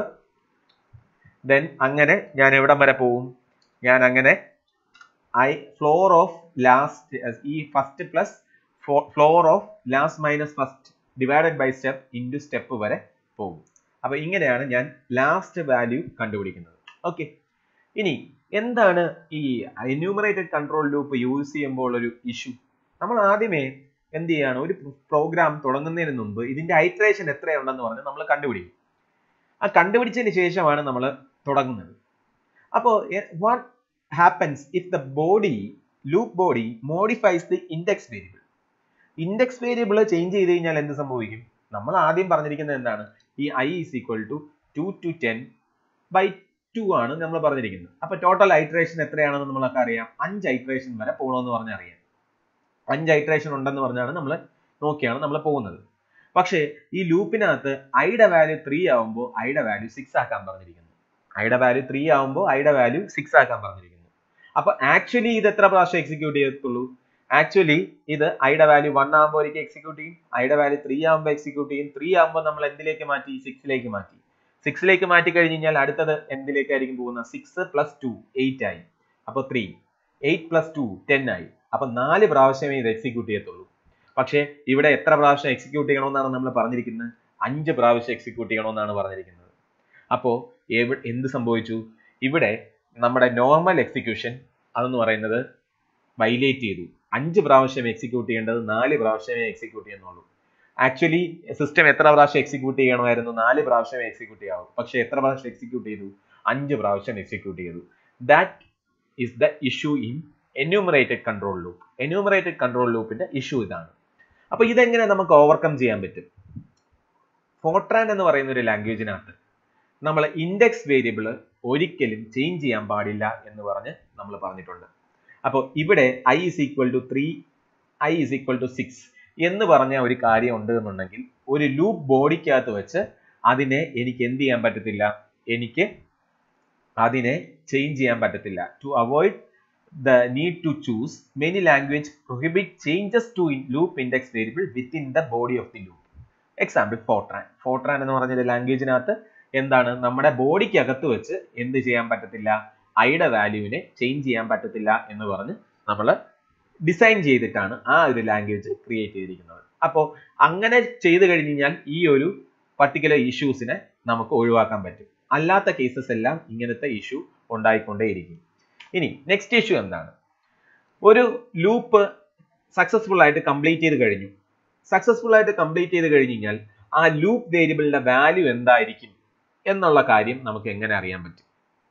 then അങ്ങനെ ഞാൻ എവിടം വരെ പോവും ഞാൻ അങ്ങനെ ഐ ഫ്ലോർ ഓഫ് ലാസ്റ്റ് ഈ first plus floor of last minus first divided by step into step വരെ പോകും അപ്പൊ ഇങ്ങനെയാണ് ഞാൻ ലാസ്റ്റ് വാല്യൂ കണ്ടുപിടിക്കുന്നത് ഓക്കെ ഇനി എന്താണ് ഈ എന്യൂമറേറ്റഡ് കൺട്രോൾ ലൂപ്പ് യൂസ് ചെയ്യുമ്പോൾ ഒരു ഇഷ്യൂ നമ്മൾ ആദ്യമേ എന്ത് ചെയ്യാണ് ഒരു പ്രോഗ്രാം തുടങ്ങുന്നതിന് മുമ്പ് ഇതിന്റെ ഐട്രേഷൻ എത്രയുണ്ടെന്ന് പറഞ്ഞ് നമ്മൾ കണ്ടുപിടിക്കും ആ കണ്ടുപിടിച്ചതിന് ശേഷമാണ് നമ്മൾ തുടങ്ങുന്നത് അപ്പോൾ what happens if the body loop body modifies the index variable index variable change ചെയ്ത് കഴിഞ്ഞാൽ എന്ത് സംഭവിക്കും നമ്മൾ ആദ്യം പറഞ്ഞിരിക്കുന്നത് എന്താണ് ഈ I is equal to two two two ബൈ ടു ആണ് നമ്മൾ പറഞ്ഞിരിക്കുന്നത് അപ്പൊ ടോട്ടൽ ഐട്രേഷൻ എത്രയാണെന്ന് നമ്മളൊക്കെ അറിയാം അഞ്ച് ഐട്രേഷൻ വരെ പോകണമെന്ന് പറഞ്ഞാൽ അറിയാം അഞ്ച് ഐട്രേഷൻ ഉണ്ടെന്ന് പറഞ്ഞാണ് നമ്മൾ നോക്കിയാണ് നമ്മൾ പോകുന്നത് പക്ഷേ ഈ ലൂപ്പിനകത്ത് ഐയുടെ വാല്യൂ ത്രീ ആവുമ്പോൾ ഐയുടെ വാല്യൂ സിക്സ് ആക്കാൻ പറഞ്ഞിരിക്കുന്നു ഐയുടെ വാല്യൂ ത്രീ ആവുമ്പോൾ ഐയുടെ വാല്യൂ സിക്സ് ആക്കാൻ പറഞ്ഞിരിക്കുന്നു അപ്പൊ ആക്ച്വലി ഇത് എത്ര പ്രാവശ്യം എക്സിക്യൂട്ട് ചെയ്യത്തുള്ളൂ ആക്ച്വലി ഇത് ഐയുടെ വാല്യൂ വൺ ആകുമ്പോൾ ഒരിക്കൽ എക്സിക്യൂട്ട് ചെയ്യും ഐയുടെ വാല്യൂ ത്രീ ആകുമ്പോൾ എക്സിക്യൂട്ട് ചെയ്യും ത്രീ ആകുമ്പോൾ നമ്മൾ എന്തിലേക്ക് മാറ്റി സിക്സിലേക്ക് മാറ്റി സിക്സിലേക്ക് മാറ്റി കഴിഞ്ഞ് കഴിഞ്ഞാൽ അടുത്തത് എന്തിലേക്കായിരിക്കും പോകുന്നത് സിക്സ് പ്ലസ് ടു എയ്റ്റ് ആയി അപ്പൊ three eight plus two ten ആയി അപ്പൊ നാല് പ്രാവശ്യമേ ഇത് എക്സിക്യൂട്ട് ചെയ്യത്തുള്ളൂ പക്ഷേ ഇവിടെ എത്ര പ്രാവശ്യം എക്സിക്യൂട്ട് ചെയ്യണമെന്നാണ് നമ്മൾ പറഞ്ഞിരിക്കുന്നത് അഞ്ച് പ്രാവശ്യം എക്സിക്യൂട്ട് ചെയ്യണമെന്നാണ് പറഞ്ഞിരിക്കുന്നത് അപ്പോൾ എന്ത് സംഭവിച്ചു ഇവിടെ നമ്മുടെ നോർമൽ എക്സിക്യൂഷൻ അതെന്ന് പറയുന്നത് വൈലേറ്റ് ചെയ്തു അഞ്ച് പ്രാവശ്യം എക്സിക്യൂട്ട് ചെയ്യേണ്ടത് നാല് പ്രാവശ്യമേ എക്സിക്യൂട്ട് ചെയ്യുന്നുള്ളൂ ആക്ച്വലി സിസ്റ്റം എത്ര പ്രാവശ്യം എക്സിക്യൂട്ട് ചെയ്യണമായിരുന്നു നാല് പ്രാവശ്യമേ എക്സിക്യൂട്ട് ചെയ്യാവൂ പക്ഷെ എത്ര പ്രാവശ്യം എക്സിക്യൂട്ട് ചെയ്തു അഞ്ച് പ്രാവശ്യം എക്സിക്യൂട്ട് ചെയ്തു that is the issue in enumerated control loop enumerated control ലൂപ്പിന്റെ ഇഷ്യൂ ഇതാണ് അപ്പൊ ഇതെങ്ങനെ നമുക്ക് ഓവർകം ചെയ്യാൻ പറ്റും ഫോർട്രാൻ എന്ന് പറയുന്ന ഒരു ലാംഗ്വേജിനകത്ത് നമ്മൾ ഇൻഡെക്സ് വേരിയബിൾ ഒരിക്കലും ചേഞ്ച് ചെയ്യാൻ പാടില്ല എന്ന് പറഞ്ഞ് നമ്മൾ പറഞ്ഞിട്ടുണ്ട് അപ്പോൾ ഇവിടെ I is equal to three I is equal to six എന്ന് പറഞ്ഞ ഒരു കാര്യം ഉണ്ട് എന്നുണ്ടെങ്കിൽ ഒരു ലൂപ്പ് ബോഡിക്കകത്ത് വെച്ച് അതിനെ എനിക്ക് എന്ത് ചെയ്യാൻ പറ്റത്തില്ല എനിക്ക് അതിനെ ചേഞ്ച് ചെയ്യാൻ പറ്റത്തില്ല to avoid the need to choose many language prohibit changes to loop index variable within the body of the loop example Fortran Fortran എന്ന് പറഞ്ഞ ലാംഗ്വേജിനകത്ത് എന്താണ് നമ്മുടെ ബോഡിക്കകത്ത് വെച്ച് എന്ത് ചെയ്യാൻ പറ്റത്തില്ല ഐയുടെ വാല്യൂവിനെ ചേഞ്ച് ചെയ്യാൻ പറ്റത്തില്ല എന്ന് പറഞ്ഞ് നമ്മൾ ഡിസൈൻ ചെയ്തിട്ടാണ് ആ ഒരു ലാംഗ്വേജ് ക്രിയേറ്റ് ചെയ്തിരിക്കുന്നത് അപ്പോൾ അങ്ങനെ ചെയ്തു കഴിഞ്ഞ് കഴിഞ്ഞാൽ ഈ ഒരു പർട്ടിക്കുലർ ഇഷ്യൂസിനെ നമുക്ക് ഒഴിവാക്കാൻ പറ്റും അല്ലാത്ത കേസസ് എല്ലാം ഇങ്ങനത്തെ ഇഷ്യൂ ഉണ്ടായിക്കൊണ്ടേയിരിക്കും ഇനി നെക്സ്റ്റ് ഇഷ്യൂ എന്താണ് ഒരു ലൂപ്പ് സക്സസ്ഫുൾ ആയിട്ട് കംപ്ലീറ്റ് ചെയ്ത് കഴിഞ്ഞു സക്സസ്ഫുൾ ആയിട്ട് കംപ്ലീറ്റ് ചെയ്ത് കഴിഞ്ഞ് കഴിഞ്ഞാൽ ആ ലൂപ്പ് വേരിയബിളിന്റെ വാല്യൂ എന്തായിരിക്കും എന്നുള്ള കാര്യം നമുക്ക് എങ്ങനെ അറിയാൻ പറ്റും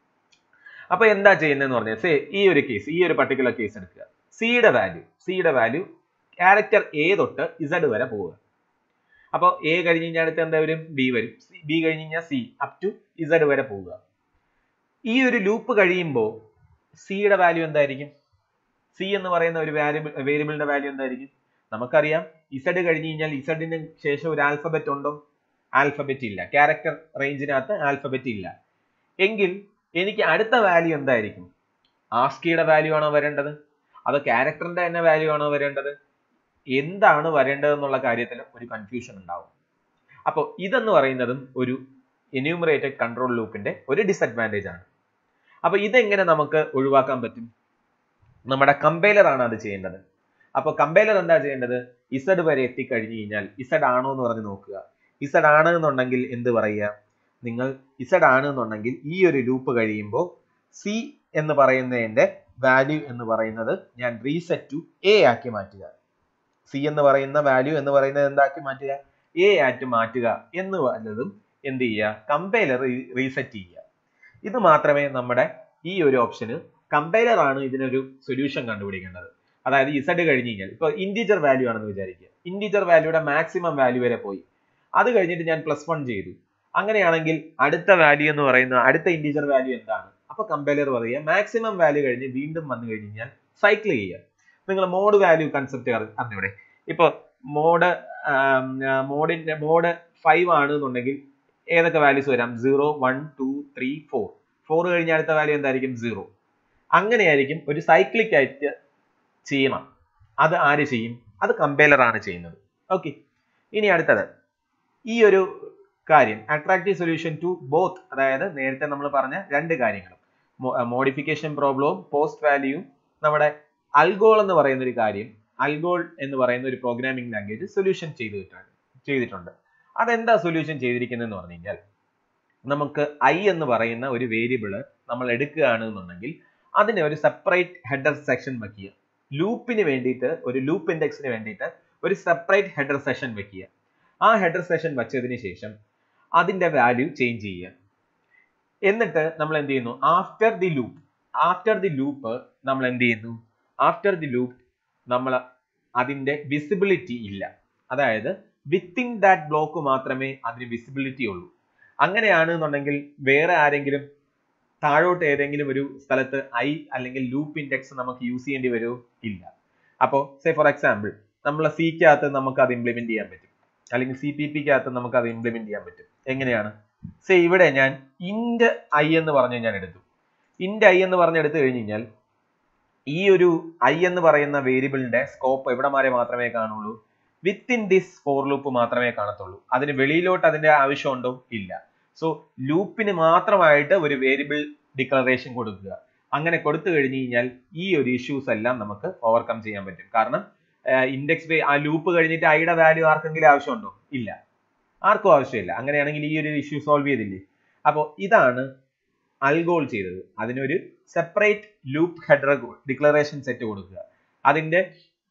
അപ്പൊ എന്താ ചെയ്യുന്നതെന്ന് പറഞ്ഞാൽ സേ ഈ ഒരു കേസ് ഈ ഒരു പർട്ടിക്കുലർ കേസ് എടുക്കുക സിയുടെ വാല്യൂ സിയുടെ വാല്യൂ ക്യാരക്ടർ എ തൊട്ട് ഇസഡ് വരെ പോവുക അപ്പോൾ എ കഴിഞ്ഞ് കഴിഞ്ഞാൽ അടുത്ത് എന്താ വരും ബി വരും ബി കഴിഞ്ഞ് കഴിഞ്ഞാൽ സി അപ് ടു ഇസഡ് വരെ പോവുക ഈ ഒരു ലൂപ്പ് കഴിയുമ്പോൾ സിയുടെ വാല്യൂ എന്തായിരിക്കും സി എന്ന് പറയുന്ന ഒരു വാല്യൂബിൾ വേരിയബിളിന്റെ വാല്യൂ എന്തായിരിക്കും നമുക്കറിയാം ഇസഡ് കഴിഞ്ഞ് കഴിഞ്ഞാൽ ഇസഡിന് ശേഷം ഒരു ആൽഫബറ്റ് ഉണ്ടോ ആൽഫബറ്റ് ഇല്ല ക്യാരക്ടർ റേഞ്ചിനകത്ത് ആൽഫബറ്റ് ഇല്ല എങ്കിൽ എനിക്ക് അടുത്ത വാല്യൂ എന്തായിരിക്കും ആസ്കിയുടെ വാല്യൂ ആണോ വരേണ്ടത് അതോ ക്യാരക്ടറിന്റെ തന്നെ വാല്യൂ ആണോ വരേണ്ടത് എന്താണ് വരേണ്ടത് എന്നുള്ള കാര്യത്തിൽ ഒരു കൺഫ്യൂഷൻ ഉണ്ടാവും അപ്പോൾ ഇതെന്ന് പറയുന്നതും ഒരു എന്യൂമറേറ്റഡ് കൺട്രോൾ ലൂപ്പിന്റെ ഒരു ഡിസഡ്വാൻറ്റേജ് ആണ് അപ്പൊ ഇതെങ്ങനെ നമുക്ക് ഒഴിവാക്കാൻ പറ്റും നമ്മുടെ കമ്പൈലർ ആണ് അത് ചെയ്യേണ്ടത് അപ്പോൾ കമ്പൈലർ എന്താ ചെയ്യേണ്ടത് ഇസഡ് വരെ എത്തിക്കഴിഞ്ഞു കഴിഞ്ഞാൽ ഇസഡ് ആണോ എന്ന് പറഞ്ഞ് നോക്കുക ഇസഡ് ആണ് എന്നുണ്ടെങ്കിൽ എന്ത് പറയുക നിങ്ങൾ ഇസഡ് ആണ് എന്നുണ്ടെങ്കിൽ ഈ ഒരു ലൂപ്പ് കഴിയുമ്പോൾ സി എന്ന് പറയുന്നതിന്റെ വാല്യൂ എന്ന് പറയുന്നത് ഞാൻ റീസെറ്റ് ടു എ ആക്കി മാറ്റുക സി എന്ന് പറയുന്ന വാല്യൂ എന്ന് പറയുന്നത് എന്താക്കി മാറ്റുക എ ആയിട്ട് മാറ്റുക എന്ന് വല്ലതും എന്ത് ചെയ്യുക കമ്പൈലർ റീസെറ്റ് ചെയ്യുക ഇത് മാത്രമേ നമ്മുടെ ഈ ഒരു ഓപ്ഷന് കമ്പൈലർ ആണ് ഇതിനൊരു സൊല്യൂഷൻ കണ്ടുപിടിക്കേണ്ടത് അതായത് ഇസഡ് കഴിഞ്ഞ് കഴിഞ്ഞാൽ ഇപ്പൊ ഇൻറ്റീജർ വാല്യൂ ആണെന്ന് വിചാരിക്കുക ഇൻറ്റീജർ വാല്യൂയുടെ മാക്സിമം വാല്യൂ വരെ പോയി അത് കഴിഞ്ഞിട്ട് ഞാൻ പ്ലസ് വൺ ചെയ്തു അങ്ങനെയാണെങ്കിൽ അടുത്ത വാല്യൂ എന്ന് പറയുന്ന അടുത്ത ഇൻറ്റീജർ വാല്യൂ എന്താണ് അപ്പൊ കമ്പൈലർ പറയുക മാക്സിമം വാല്യൂ കഴിഞ്ഞ് വീണ്ടും വന്നു കഴിഞ്ഞ് കഴിഞ്ഞാൽ സൈക്കിൾ ചെയ്യുക നിങ്ങൾ മോഡ് വാല്യൂ കൺസെപ്റ്റ് അറിഞ്ഞൂടെ ഇപ്പൊ മോഡ് മോഡിന്റെ മോഡ് ഫൈവ് ആണ് എന്നുണ്ടെങ്കിൽ ഏതൊക്കെ വാല്യൂസ് വരാം zero one two three four four കഴിഞ്ഞ അടുത്ത വാല്യൂ എന്തായിരിക്കും സീറോ അങ്ങനെയായിരിക്കും ഒരു സൈക്ലിക് ആയിട്ട് ചെയ്യണം അത് ആര് ചെയ്യും അത് കമ്പൈലർ ആണ് ചെയ്യുന്നത് ഓക്കെ ഇനി അടുത്തത് ഈ ഒരു കാര്യം അട്രാക്റ്റീവ് സൊല്യൂഷൻ ടു ബോത്ത് അതായത് നേരത്തെ നമ്മൾ പറഞ്ഞ രണ്ട് കാര്യങ്ങളും മോഡിഫിക്കേഷൻ പ്രോബ്ലവും പോസ്റ്റ് വാല്യൂവും നമ്മുടെ അൽഗോൾ എന്ന് പറയുന്ന ഒരു കാര്യം അൽഗോൾ എന്ന് പറയുന്ന ഒരു പ്രോഗ്രാമിംഗ് ലാംഗ്വേജ് സൊല്യൂഷൻ ചെയ്തിട്ടുണ്ട് ചെയ്തിട്ടുണ്ട് അതെന്താ സൊല്യൂഷൻ ചെയ്തിരിക്കുന്നതെന്ന് പറഞ്ഞു കഴിഞ്ഞാൽ നമുക്ക് ഐ എന്ന് പറയുന്ന ഒരു വേരിയബിള് നമ്മൾ എടുക്കുകയാണ് എന്നുണ്ടെങ്കിൽ അതിനെ ഒരു സെപ്പറേറ്റ് ഹെഡർ സെക്ഷൻ വെക്കുക ലൂപ്പിന് വേണ്ടിയിട്ട് ഒരു ലൂപ്പ് ഇൻഡെക്സിന് വേണ്ടിയിട്ട് ഒരു സെപ്പറേറ്റ് ഹെഡർ സെഷൻ വെക്കുക ആ ഹെഡർ സെഷൻ വെച്ചതിന് ശേഷം അതിന്റെ വാല്യൂ ചേഞ്ച് ചെയ്യുക എന്നിട്ട് നമ്മൾ എന്ത് ചെയ്യുന്നു after the loop after the loop നമ്മൾ എന്ത് ചെയ്യുന്നു ആഫ്റ്റർ ദി ലൂപ്പ് നമ്മൾ അതിന്റെ വിസിബിലിറ്റി ഇല്ല അതായത് വിത്തിൻ ദാറ്റ് ബ്ലോക്ക് മാത്രമേ അതിന് വിസിബിലിറ്റി ഉള്ളൂ അങ്ങനെയാണ് എന്നുണ്ടെങ്കിൽ വേറെ ആരെങ്കിലും താഴോട്ട് ഏതെങ്കിലും ഒരു സ്ഥലത്ത് ഐ അല്ലെങ്കിൽ ലൂപ്പ് ഇൻഡെക്സ് നമുക്ക് യൂസ് ചെയ്യേണ്ടി വരുമോ ഇല്ല അപ്പോൾ സേ ഫോർ എക്സാമ്പിൾ നമ്മളെ സിക്കകത്ത് നമുക്ക് അത് ഇംപ്ലിമെന്റ് ചെയ്യാൻ പറ്റും അല്ലെങ്കിൽ സി പി പിക്കകത്ത് നമുക്ക് അത് ഇംപ്ലിമെന്റ് ചെയ്യാൻ പറ്റും എങ്ങനെയാണ് സേ ഇവിടെ ഞാൻ ഇൻഡ് ഐ എന്ന് പറഞ്ഞ് ഞാൻ എടുത്തു ഇൻഡ് ഐ എന്ന് പറഞ്ഞ് എടുത്തു കഴിഞ്ഞ് കഴിഞ്ഞാൽ ഈ ഒരു ഐ എന്ന് പറയുന്ന വേരിയബിളിന്റെ സ്കോപ്പ് എവിടെ വരെ മാത്രമേ കാണുള്ളൂ വിത്തിൻ ദിസ് ഫോർ ലൂപ്പ് മാത്രമേ കാണത്തുള്ളൂ അതിന് വെളിയിലോട്ട് അതിന്റെ ആവശ്യമുണ്ടോ ഇല്ല സോ ലൂപ്പിന് മാത്രമായിട്ട് ഒരു വേരിയബിൾ ഡിക്ലറേഷൻ കൊടുക്കുക അങ്ങനെ കൊടുത്തു കഴിഞ്ഞു കഴിഞ്ഞാൽ ഈ ഒരു ഇഷ്യൂസ് എല്ലാം നമുക്ക് ഓവർകം ചെയ്യാൻ പറ്റും കാരണം ഇൻഡെക്സ് ആ ലൂപ്പ് കഴിഞ്ഞിട്ട് ഐയുടെ വാല്യൂ ആർക്കെങ്കിലും ആവശ്യമുണ്ടോ ഇല്ല ആർക്കും ആവശ്യമില്ല അങ്ങനെയാണെങ്കിൽ ഈ ഒരു ഇഷ്യൂ സോൾവ് ചെയ്തില്ലേ അപ്പോൾ ഇതാണ് അൽഗോൾ ചെയ്തത് അതിനൊരു separate loop header declaration set കൊടുക്കുക അതിന്റെ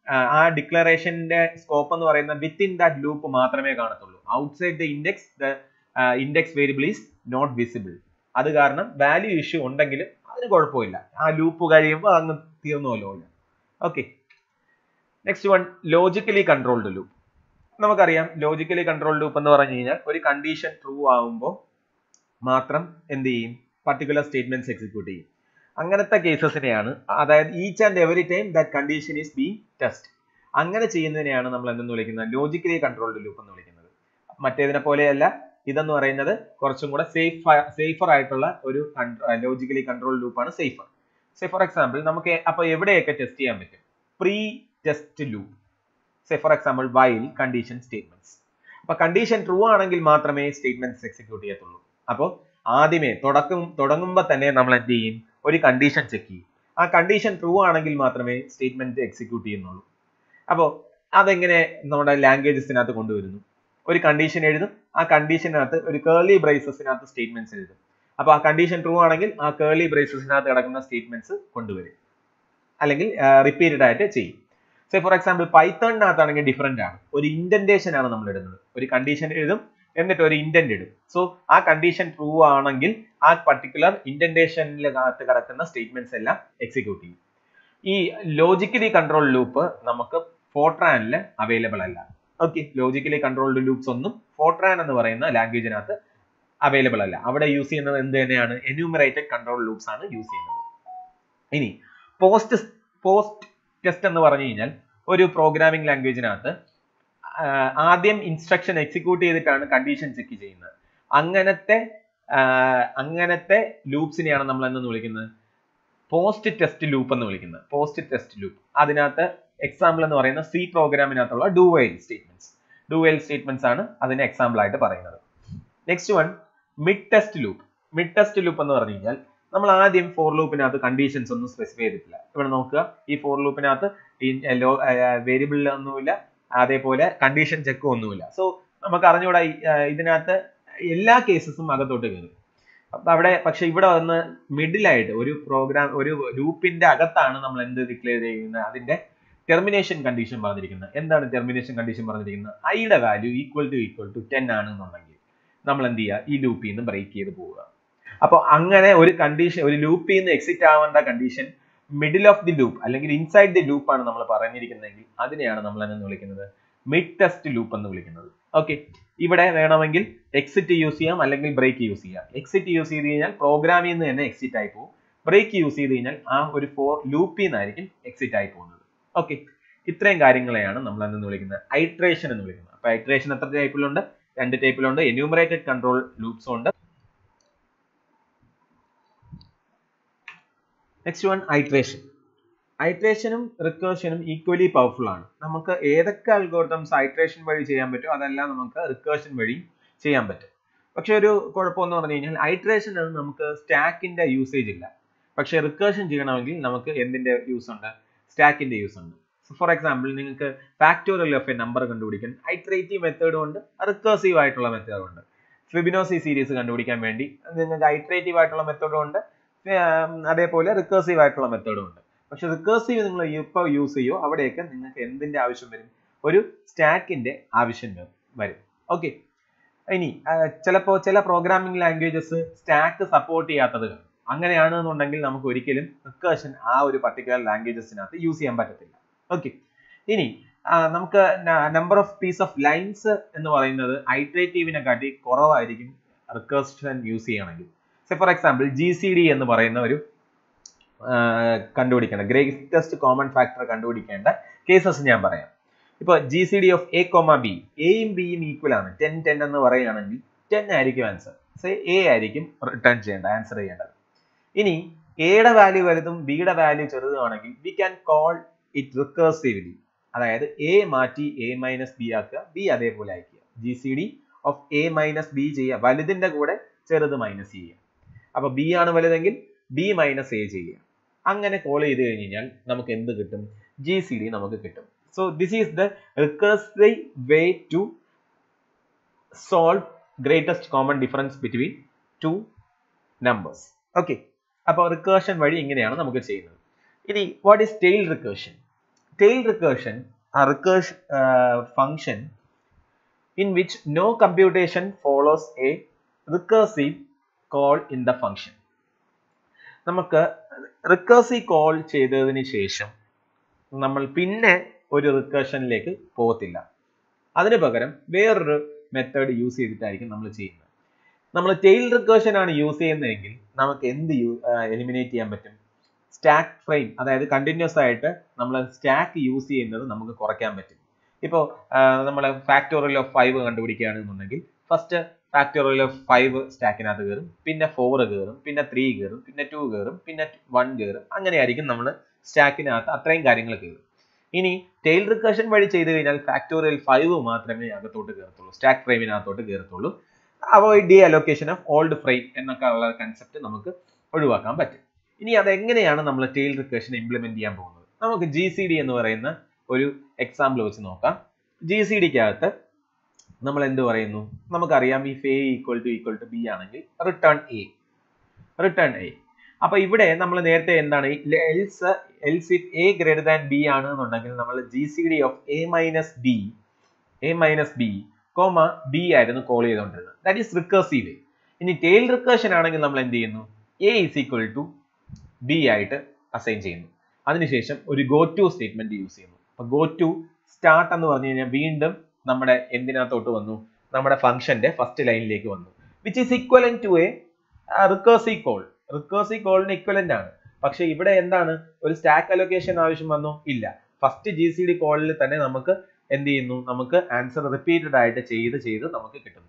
ആ ഡിക്ലറേഷന്റെ സ്കോപ്പ് എന്ന് പറയുന്ന വിത്തിൻ ദാറ്റ് ലൂപ്പ് മാത്രമേ കാണത്തുള്ളൂ outside the index the index variable is not visible അത് കാരണം വാല്യൂ ഇഷ്യൂ ഉണ്ടെങ്കിലും അതിന് കുഴപ്പമില്ല ആ ലൂപ്പ് കഴിയുമ്പോൾ അങ്ങ് തീർന്നുവല്ലോ okay next one logically controlled loop നമുക്കറിയാം ലോജിക്കലി കൺട്രോൾ ലൂപ്പ് എന്ന് പറഞ്ഞു കഴിഞ്ഞാൽ ഒരു കണ്ടീഷൻ ട്രൂ ആവുമ്പോൾ മാത്രം എന്ത് ചെയ്യും പർട്ടിക്കുലർ സ്റ്റേറ്റ്മെന്റ്സ് എക്സിക്യൂട്ട് ചെയ്യും അങ്ങനത്തെ കേസസിനെയാണ് അതായത് each and every time that condition is being test അങ്ങനെ ചെയ്യുന്നതിനെയാണ് നമ്മൾ എന്തെന്ന് വിളിക്കുന്നത് ലോജിക്കലി കൺട്രോൾഡ് ലൂപ്പ് എന്ന് വിളിക്കുന്നത് മറ്റേതിനെ പോലെയല്ല ഇതെന്ന് പറയുന്നത് കുറച്ചും കൂടെ സേഫ് സേഫർ ആയിട്ടുള്ള ഒരു ലോജിക്കലി കൺട്രോൾ ലൂപ്പാണ് സേഫർ സേ ഫോർ എക്സാമ്പിൾ നമുക്ക് അപ്പൊ എവിടെയൊക്കെ ടെസ്റ്റ് ചെയ്യാൻ പറ്റും pre test loop say for example while condition statements അപ്പൊ കണ്ടീഷൻ ട്രൂ ആണെങ്കിൽ മാത്രമേ സ്റ്റേറ്റ്മെന്റ്സ് എക്സിക്യൂട്ട് ചെയ്യത്തുള്ളൂ അപ്പോൾ ആദ്യമേ തുടക്കം തുടങ്ങുമ്പോൾ തന്നെ നമ്മൾ എന്ത് ചെയ്യും ഒരു കണ്ടീഷൻ ചെക്ക് ചെയ്യും ആ കണ്ടീഷൻ ട്രൂ ആണെങ്കിൽ മാത്രമേ സ്റ്റേറ്റ്മെന്റ് എക്സിക്യൂട്ട് ചെയ്യുന്നുള്ളൂ അപ്പോൾ അതെങ്ങനെ നമ്മുടെ ലാംഗ്വേജസിനകത്ത് കൊണ്ടുവരുന്നു ഒരു കണ്ടീഷൻ എഴുതും ആ കണ്ടീഷനകത്ത് ഒരു കേർലി ബ്രേസസിനകത്ത് സ്റ്റേറ്റ്മെന്റ്സ് എഴുതും അപ്പൊ ആ കണ്ടീഷൻ ട്രൂ ആണെങ്കിൽ ആ കേർലി ബ്രേസസിനകത്ത് കിടക്കുന്ന സ്റ്റേറ്റ്മെന്റ്സ് കൊണ്ടുവരും അല്ലെങ്കിൽ റിപ്പീറ്റഡ് ആയിട്ട് ചെയ്യും സേ ഫോർ എക്സാമ്പിൾ പൈത്തണിനകത്താണെങ്കിൽ ഡിഫറെന്റ് ആണ് ഒരു ഇൻഡന്റേഷൻ ആണ് നമ്മൾ ഇടുന്നത് ഒരു കണ്ടീഷൻ എഴുതും എന്നിട്ട് ഒരു ഇൻഡന്റ് ഇടും സോ ആ കണ്ടീഷൻ ട്രൂ ആണെങ്കിൽ ആ പർട്ടിക്കുലർ ഇൻഡന്റേഷനിലകത്ത് കിടക്കുന്ന സ്റ്റേറ്റ്മെന്റ്സ് എല്ലാം എക്സിക്യൂട്ട് ചെയ്യും ഈ ലോജിക്കലി കൺട്രോൾ ലൂപ്പ് നമുക്ക് ഫോർട്രാനിൽ അവൈലബിൾ അല്ല ഓക്കെ ലോജിക്കലി കൺട്രോൾഡ് ലൂപ്സ് ഒന്നും ഫോർട്രാൻ എന്ന് പറയുന്ന ലാംഗ്വേജിനകത്ത് അവൈലബിൾ അല്ല അവിടെ യൂസ് ചെയ്യുന്നത് എന്ത് തന്നെയാണ് എന്യൂമറേറ്റഡ് കൺട്രോൾ ലൂപ്സ് ആണ് യൂസ് ചെയ്യുന്നത് ഇനി പോസ്റ്റ് പോസ്റ്റ് ടെസ്റ്റ് എന്ന് പറഞ്ഞു കഴിഞ്ഞാൽ ഒരു പ്രോഗ്രാമിംഗ് ലാംഗ്വേജിനകത്ത് ആദ്യം ഇൻസ്ട്രക്ഷൻ എക്സിക്യൂട്ട് ചെയ്തിട്ടാണ് കണ്ടീഷൻ ചെക്ക് ചെയ്യുന്നത് അങ്ങനത്തെ അങ്ങനത്തെ ലൂപ്സിനെയാണ് നമ്മൾ എന്ന് വിളിക്കുന്നത് പോസ്റ്റ് ടെസ്റ്റ് ലൂപ്പ് എന്ന് വിളിക്കുന്നത് പോസ്റ്റ് ടെസ്റ്റ് ലൂപ്പ് അതിനകത്ത് എക്സാമ്പിൾ എന്ന് പറയുന്ന സി പ്രോഗ്രാമിനകത്തുള്ള do while statements do while statements ആണ് അതിന് എക്സാമ്പിൾ ആയിട്ട് പറയുന്നത് next one mid test loop mid test loop എന്ന് പറഞ്ഞു കഴിഞ്ഞാൽ നമ്മൾ ആദ്യം ഫോർ ലൂപ്പിനകത്ത് കണ്ടീഷൻസ് ഒന്നും സ്പെസിഫൈ ചെയ്തിട്ടില്ല ഇവിടെ നോക്കുക ഈ ഫോർ ലൂപ്പിനകത്ത് വേരിയബിളിൽ ഒന്നുമില്ല അതേപോലെ കണ്ടീഷൻ ചെക്കും ഒന്നുമില്ല സോ നമുക്ക് അറിഞ്ഞൂടാ ഇതിനകത്ത് എല്ലാ കേസസും അകത്തോട്ട് കയറും അപ്പൊ അവിടെ പക്ഷെ ഇവിടെ വന്ന് മിഡിലായിട്ട് ഒരു പ്രോഗ്രാം ഒരു ലൂപ്പിന്റെ അകത്താണ് നമ്മൾ എന്ത് ഡിക്ലെയർ ചെയ്യുന്നത് അതിന്റെ ടെർമിനേഷൻ കണ്ടീഷൻ പറഞ്ഞിരിക്കുന്നത് എന്താണ് ടെർമിനേഷൻ കണ്ടീഷൻ പറഞ്ഞിരിക്കുന്നത് ഐയുടെ value equal to equal to ten ആണെന്നുണ്ടെങ്കിൽ നമ്മൾ എന്ത് ചെയ്യുക ഈ ലൂപ്പിൽ നിന്ന് ബ്രേക്ക് ചെയ്ത് പോവുക അപ്പോൾ അങ്ങനെ ഒരു കണ്ടീഷൻ ഒരു ലൂപ്പിൽ നിന്ന് എക്സിറ്റ് ആവേണ്ട condition middle of the loop അല്ലെങ്കിൽ ഇൻസൈഡ് ദി ലൂപ്പ് ആണ് നമ്മൾ പറഞ്ഞിരിക്കുന്നതെങ്കിൽ അതിനെയാണ് നമ്മൾ എന്ന് വിളിക്കുന്നത് മിഡ് ടെസ്റ്റ് ലൂപ്പ് എന്ന് വിളിക്കുന്നത് ഓക്കെ ഇവിടെ വേണമെങ്കിൽ എക്സിറ്റ് യൂസ് ചെയ്യാം അല്ലെങ്കിൽ ബ്രേക്ക് യൂസ് ചെയ്യാം എക്സിറ്റ് യൂസ് ചെയ്ത് കഴിഞ്ഞാൽ പ്രോഗ്രാമിൽ നിന്ന് തന്നെ എക്സിറ്റ് ആയി പോകും ബ്രേക്ക് യൂസ് ചെയ്ത് കഴിഞ്ഞാൽ ആ ഒരു ഫോർ ലൂപ്പിൽ നിന്നായിരിക്കും എക്സിറ്റ് ആയി പോകുന്നത് ഓക്കെ ഇത്രയും കാര്യങ്ങളെയാണ് നമ്മൾ എന്ന് വിളിക്കുന്നത് ഐട്രേഷൻ എന്ന് വിളിക്കുന്നത് അപ്പൊ ഐട്രേഷൻ എത്ര ടൈപ്പിലുണ്ട് രണ്ട് ടൈപ്പിലുണ്ട് എന്യൂമറേറ്റഡ് കൺട്രോൾ ലൂപ്സും ഉണ്ട് നെക്സ്റ്റ് വൺ ഐട്രേഷൻ ഐട്രേഷനും റിക്കേർഷനും ഈക്വലി പവർഫുൾ ആണ് നമുക്ക് ഏതൊക്കെ അൽഗോരിതംസ് ഐട്രേഷൻ വഴി ചെയ്യാൻ പറ്റുമോ അതെല്ലാം നമുക്ക് റിക്കേർഷൻ വഴി ചെയ്യാൻ പറ്റും പക്ഷെ ഒരു കുഴപ്പമെന്ന് പറഞ്ഞു കഴിഞ്ഞാൽ ഐട്രേഷൻ അത് നമുക്ക് സ്റ്റാക്കിന്റെ യൂസേജ് ഇല്ല പക്ഷെ റിക്കേർഷൻ ചെയ്യണമെങ്കിൽ നമുക്ക് എന്തിന്റെ യൂസ് ഉണ്ട് സ്റ്റാക്കിന്റെ യൂസ് ഉണ്ട് ഫോർ എക്സാമ്പിൾ നിങ്ങൾക്ക് ഫാക്ടോറിയൽ ഓഫ് എ നമ്പർ കണ്ടുപിടിക്കാൻ ഐട്രേറ്റീവ് മെത്തേഡും ഉണ്ട് റിക്കേർസീവ് ആയിട്ടുള്ള മെത്തേഡും ഉണ്ട് ഫിബിനോസി സീരീസ് കണ്ടുപിടിക്കാൻ വേണ്ടി നിങ്ങൾക്ക് ഐട്രേറ്റീവ് ആയിട്ടുള്ള മെത്തേഡും ഉണ്ട് അതേപോലെ റിക്കേർസീവ് ആയിട്ടുള്ള മെത്തേഡും ഉണ്ട് പക്ഷെ റിക്കേർസീവ് നിങ്ങൾ ഇപ്പോൾ യൂസ് ചെയ്യോ അവിടെയൊക്കെ നിങ്ങൾക്ക് എന്തിന്റെ ആവശ്യം വരും ഒരു സ്റ്റാക്കിന്റെ ആവശ്യം വരും ഓക്കെ ഇനി ചിലപ്പോൾ ചില പ്രോഗ്രാമിംഗ് ലാംഗ്വേജസ് സ്റ്റാക്ക് സപ്പോർട്ട് ചെയ്യാത്തത് കാണും അങ്ങനെയാണെന്നുണ്ടെങ്കിൽ നമുക്ക് ഒരിക്കലും റിക്കേർഷൻ ആ ഒരു പർട്ടിക്കുലർ ലാംഗ്വേജസിനകത്ത് യൂസ് ചെയ്യാൻ പറ്റത്തില്ല ഓക്കെ ഇനി നമുക്ക് number of piece of lines എന്ന് പറയുന്നത് ഐട്രേറ്റീവിനെ കാട്ടി കുറവായിരിക്കും റിക്കേർഷൻ യൂസ് ചെയ്യണമെങ്കിൽ say for example G C D എന്ന് പറയുന്ന ഒരു കണ്ടുപിടിക്കേണ്ട ഗ്രേറ്റസ്റ്റ് കോമൺ ഫാക്ടർ കണ്ടുപിടിക്കേണ്ട കേസസ് ഞാൻ പറയാം ഇപ്പൊ G C D of A comma B എയും ബിയും ഈക്വൽ ആണ് ടെൻ ടെൻ എന്ന് പറയുകയാണെങ്കിൽ ടെൻ ആയിരിക്കും ആൻസർ സേ എ ആയിരിക്കും റിട്ടേൺ ചെയ്യേണ്ടത് ആൻസർ ചെയ്യേണ്ടത് ഇനി എയുടെ വാല്യൂ വലുതും ബിയുടെ വാല്യൂ ചെറുതുമാണെങ്കിൽ we can call it recursively അതായത് എ മാറ്റി എ മൈനസ് ബി ആക്കുക ബി അതേപോലെ അയക്കുക G C D of A minus B ചെയ്യുക വലുതിന്റെ കൂടെ ചെറുത് മൈനസ് ചെയ്യുക അപ്പൊ ബി ആണ് വലുതെങ്കിൽ ബി മൈനസ് എ ചെയ്യുക അങ്ങനെ കോൾ ചെയ്ത് കഴിഞ്ഞ് കഴിഞ്ഞാൽ നമുക്ക് എന്ത് കിട്ടും ജി സി ഡി നമുക്ക് കിട്ടും so this is the recursive way to solve greatest common difference between two numbers okay അപ്പോൾ റിക്കേർഷൻ വഴി ഇങ്ങനെയാണ് നമുക്ക് ചെയ്യുന്നത് ഇനി what is tail recursion tail recursion a recursion uh, function in which no computation follows a recursive call in the function നമുക്ക് റിക്കേഴ്സീവ് കോൾ ചെയ്തതിന് ശേഷം നമ്മൾ പിന്നെ ഒരു റിക്കേഷനിലേക്ക് പോകത്തില്ല അതിന് പകരം വേറൊരു മെത്തേഡ് യൂസ് ചെയ്തിട്ടായിരിക്കും നമ്മൾ ചെയ്യുന്നത് നമ്മൾ ടെയിൽ റിക്കേഷൻ ആണ് യൂസ് ചെയ്യുന്നതെങ്കിൽ നമുക്ക് എന്ത് എലിമിനേറ്റ് ചെയ്യാൻ പറ്റും സ്റ്റാക്ക് ഫ്രെയിം അതായത് കണ്ടിന്യൂസ് ആയിട്ട് നമ്മൾ സ്റ്റാക്ക് യൂസ് ചെയ്യുന്നത് നമുക്ക് കുറയ്ക്കാൻ പറ്റും ഇപ്പോൾ നമ്മൾ ഫാക്ടോറിയൽ ഓഫ് ഫൈവ് കണ്ടുപിടിക്കുകയാണെന്നുണ്ടെങ്കിൽ ഫസ്റ്റ് ഫാക്ടോറിയൽ ഓഫ് ഫൈവ് സ്റ്റാക്കിനകത്ത് കയറും പിന്നെ ഫോർ കയറും പിന്നെ ത്രീ കയറും പിന്നെ ടു കയറും പിന്നെ വൺ കയറും അങ്ങനെയായിരിക്കും നമ്മൾ സ്റ്റാക്കിനകത്ത് അത്രയും കാര്യങ്ങൾ കയറും ഇനി ടെയിൽ റിക്കഷൻ വഴി ചെയ്ത് കഴിഞ്ഞാൽ ഫാക്ടോറിയൽ ഫൈവ് മാത്രമേ അകത്തോട്ട് കയറത്തുള്ളൂ സ്റ്റാക്ക് ഫ്രെയിമിനകത്തോട്ട് കയറത്തുള്ളൂ avoid deallocation of old frame എന്നൊക്കെ ഉള്ള കൺസെപ്റ്റ് നമുക്ക് ഒഴിവാക്കാൻ പറ്റും ഇനി അതെങ്ങനെയാണ് നമ്മൾ ടെയിൽ റിക്കഷൻ ഇംപ്ലിമെന്റ് ചെയ്യാൻ പോകുന്നത് നമുക്ക് ജി സി ഡി എന്ന് പറയുന്ന ഒരു എക്സാമ്പിൾ വെച്ച് നോക്കാം ജി സി ഡിക്കകത്ത് നമ്മൾ എന്ത് പറയുന്നു നമുക്കറിയാം if A equal to equal to B ആണെങ്കിൽ റിട്ടേൺ എ റിട്ടേൺ എ അപ്പൊ ഇവിടെ നമ്മൾ നേരത്തെ എന്താണ് else else if A greater than B ആണ് എന്നുണ്ടെങ്കിൽ നമ്മൾ G C D of A minus B A minus B comma B ആയിരുന്നു കോൾ ചെയ്തുകൊണ്ടിരുന്നത് ദാറ്റ് ഈസ് റിക്കേഴ്സീവ് ഇനി ടെയിൽ റിക്കേഷൻ ആണെങ്കിൽ നമ്മൾ എന്ത് ചെയ്യുന്നു A is equal to B ആയിട്ട് അസൈൻ ചെയ്യുന്നു അതിനുശേഷം ഒരു ഗോ ടു സ്റ്റേറ്റ്മെന്റ് യൂസ് ചെയ്യുന്നു അപ്പൊ ഗോ ടു സ്റ്റാർട്ട് എന്ന് പറഞ്ഞു കഴിഞ്ഞാൽ വീണ്ടും നമ്മുടെ എന്തിനകത്തോട്ട് വന്നു നമ്മുടെ ഫംഗ്ഷന്റെ ഫസ്റ്റ് ലൈനിലേക്ക് വന്നു which is equivalent to a recursive call recursive കോളിന് ഇക്വലന്റ് ആണ് പക്ഷെ ഇവിടെ എന്താണ് ഒരു സ്റ്റാക്ക് അലൊക്കേഷൻ ആവശ്യം വന്നോ ഇല്ല ഫസ്റ്റ് ജി സി ഡി കോളിൽ തന്നെ നമുക്ക് എന്ത് ചെയ്യുന്നു നമുക്ക് ആൻസർ റിപ്പീറ്റഡ് ആയിട്ട് ചെയ്ത് ചെയ്ത് നമുക്ക് കിട്ടുന്നു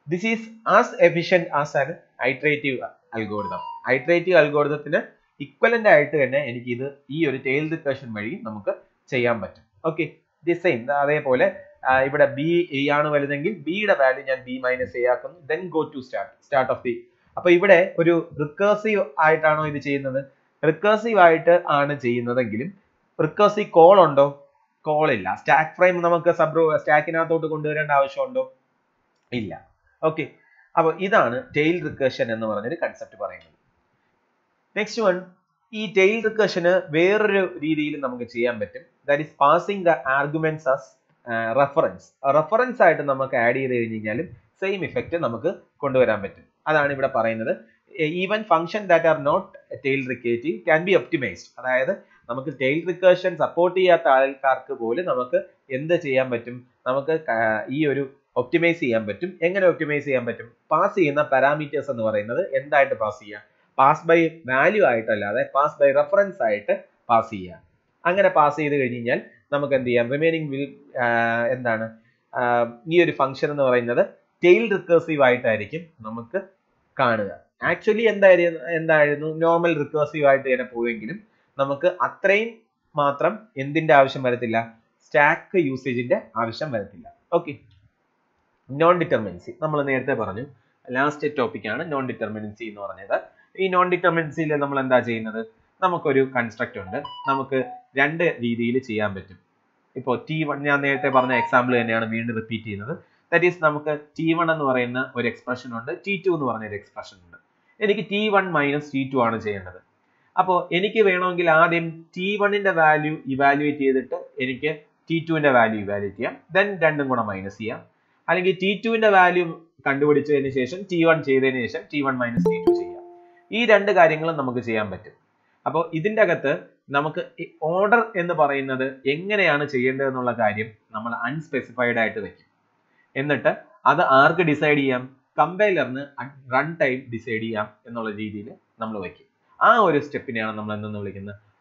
this is as efficient as an iterative algorithm iterative അൽഗോരിതത്തിന് ഇക്വലന്റ് ആയിട്ട് തന്നെ എനിക്ക് ഇത് ഈ ഒരു ടെയിൽ റിക്കർഷൻ വഴി നമുക്ക് ചെയ്യാൻ പറ്റും ഓക്കെ ദി സെയിം അതേപോലെ ഇവിടെ ബി എ ആണ് വരുന്നെങ്കിൽ ബിയുടെ വാല്യൂ ഞാൻ ബി മൈനസ് എ ആക്കുന്നു then go to start start of the അപ്പൊ ഇവിടെ ഒരു റിക്കേഴ്സീവ് ആയിട്ടാണോ ഇത് ചെയ്യുന്നത് റിക്കേഴ്സീവ് ആയിട്ട് ആണ് ചെയ്യുന്നതെങ്കിലും റിക്കേഴ്സീവ് കോൾ ഉണ്ടോ കോൾ ഇല്ല സ്റ്റാക്ക് ഫ്രെയിം നമുക്ക് സബ് സ്റ്റാക്കിനകത്തോട്ട് കൊണ്ടുവരേണ്ട ആവശ്യമുണ്ടോ ഇല്ല ഓക്കെ അപ്പൊ ഇതാണ് ടെയിൽ റിക്കേഷൻ എന്ന് പറഞ്ഞൊരു കൺസെപ്റ്റ് പറയുന്നത് നെക്സ്റ്റ് വൺ ഈ ടെയിൽ റിക്കേഷന് വേറൊരു രീതിയിൽ നമുക്ക് ചെയ്യാൻ പറ്റും that is passing the arguments as reference reference ആയിട്ട് നമുക്ക് ആഡ് ചെയ്ത് കഴിഞ്ഞ് കഴിഞ്ഞാലും സെയിം ഇഫക്റ്റ് നമുക്ക് കൊണ്ടുവരാൻ പറ്റും അതാണ് ഇവിടെ പറയുന്നത് even function that are not tail recursive can be optimized അതായത് നമുക്ക് ടെയിൽ റിക്കേഷൻ സപ്പോർട്ട് ചെയ്യാത്ത ആൾക്കാർക്ക് പോലും നമുക്ക് എന്ത് ചെയ്യാൻ പറ്റും നമുക്ക് ഈ ഒരു ഒപ്റ്റിമൈസ് ചെയ്യാൻ പറ്റും എങ്ങനെ ഒപ്റ്റിമൈസ് ചെയ്യാൻ പറ്റും പാസ് ചെയ്യുന്ന പാരാമീറ്റേഴ്സ് എന്ന് പറയുന്നത് എന്തായിട്ട് പാസ് ചെയ്യുക പാസ് ബൈ വാല്യൂ ആയിട്ടല്ലാതെ പാസ് ബൈ റെഫറൻസ് ആയിട്ട് പാസ് ചെയ്യുക അങ്ങനെ പാസ് ചെയ്ത് കഴിഞ്ഞ് കഴിഞ്ഞാൽ നമുക്ക് എന്ത് ചെയ്യാം റിമൈനിങ് വിൽ എന്താണ് ഈ ഒരു ഫംഗ്ഷൻ എന്ന് പറയുന്നത് ടെയിൽ റിക്കേഴ്സീവ് ആയിട്ടായിരിക്കും നമുക്ക് കാണുക ആക്ച്വലി എന്തായിരുന്നു എന്തായിരുന്നു നോർമൽ റിക്കേഴ്സീവ് ആയിട്ട് തന്നെ പോയെങ്കിലും നമുക്ക് അത്രയും മാത്രം എന്തിന്റെ ആവശ്യം വരത്തില്ല സ്റ്റാക്ക് യൂസേജിന്റെ ആവശ്യം വരത്തില്ല ഓക്കെ നോൺ ഡിറ്റർമിനൻസി നമ്മൾ നേരത്തെ പറഞ്ഞു ലാസ്റ്റ് ടോപ്പിക് ആണ് നോൺ ഡിറ്റർമിനൻസി എന്ന് പറഞ്ഞത് ഈ നോൺ ഡിറ്റർമിനൻസിയിൽ നമ്മൾ എന്താ ചെയ്യുന്നത് നമുക്കൊരു കൺസ്ട്രക്റ്റ് ഉണ്ട് നമുക്ക് രണ്ട് രീതിയിൽ ചെയ്യാൻ പറ്റും ഇപ്പോൾ ടി വൺ ഞാൻ നേരത്തെ പറഞ്ഞ എക്സാമ്പിൾ തന്നെയാണ് വീണ്ടും റിപ്പീറ്റ് ചെയ്യുന്നത് ദാറ്റ് ഈസ് നമുക്ക് ടി വൺ എന്ന് പറയുന്ന ഒരു എക്സ്പ്രഷൻ ഉണ്ട് ടി ടു എന്ന് പറഞ്ഞ ഒരു എക്സ്പ്രഷൻ ഉണ്ട് എനിക്ക് T one minus T two ആണ് ചെയ്യേണ്ടത് അപ്പോൾ എനിക്ക് വേണമെങ്കിൽ ആദ്യം ടി വണ്ണിന്റെ വാല്യൂ ഇവാലുവേറ്റ് ചെയ്തിട്ട് എനിക്ക് ടി ടുവിന്റെ വാല്യൂ ഇവാലുവേറ്റ് ചെയ്യാം ദെൻ രണ്ടും കൂടെ മൈനസ് ചെയ്യാം അല്ലെങ്കിൽ ടി ടുവിന്റെ വാല്യൂ കണ്ടുപിടിച്ചതിന് ശേഷം ടി വൺ ചെയ്തതിന് ശേഷം T one minus T two ചെയ്യാം ഈ രണ്ട് കാര്യങ്ങളും നമുക്ക് ചെയ്യാൻ പറ്റും അപ്പോൾ ഇതിന്റെ അകത്ത് നമുക്ക് ഓർഡർ എന്ന് പറയുന്നത് എങ്ങനെയാണ് ചെയ്യേണ്ടത് എന്നുള്ള കാര്യം നമ്മൾ അൺസ്പെസിഫൈഡ് ആയിട്ട് വെക്കും എന്നിട്ട് അത് ആർക്ക് ഡിസൈഡ് ചെയ്യാം കമ്പൈലറിന് റൺ ടൈം ഡിസൈഡ് ചെയ്യാം എന്നുള്ള രീതിയിൽ നമ്മൾ വെക്കും ആ ഒരു സ്റ്റെപ്പിനെയാണ് നമ്മൾ എന്തെന്ന് വിളിക്കുന്നത്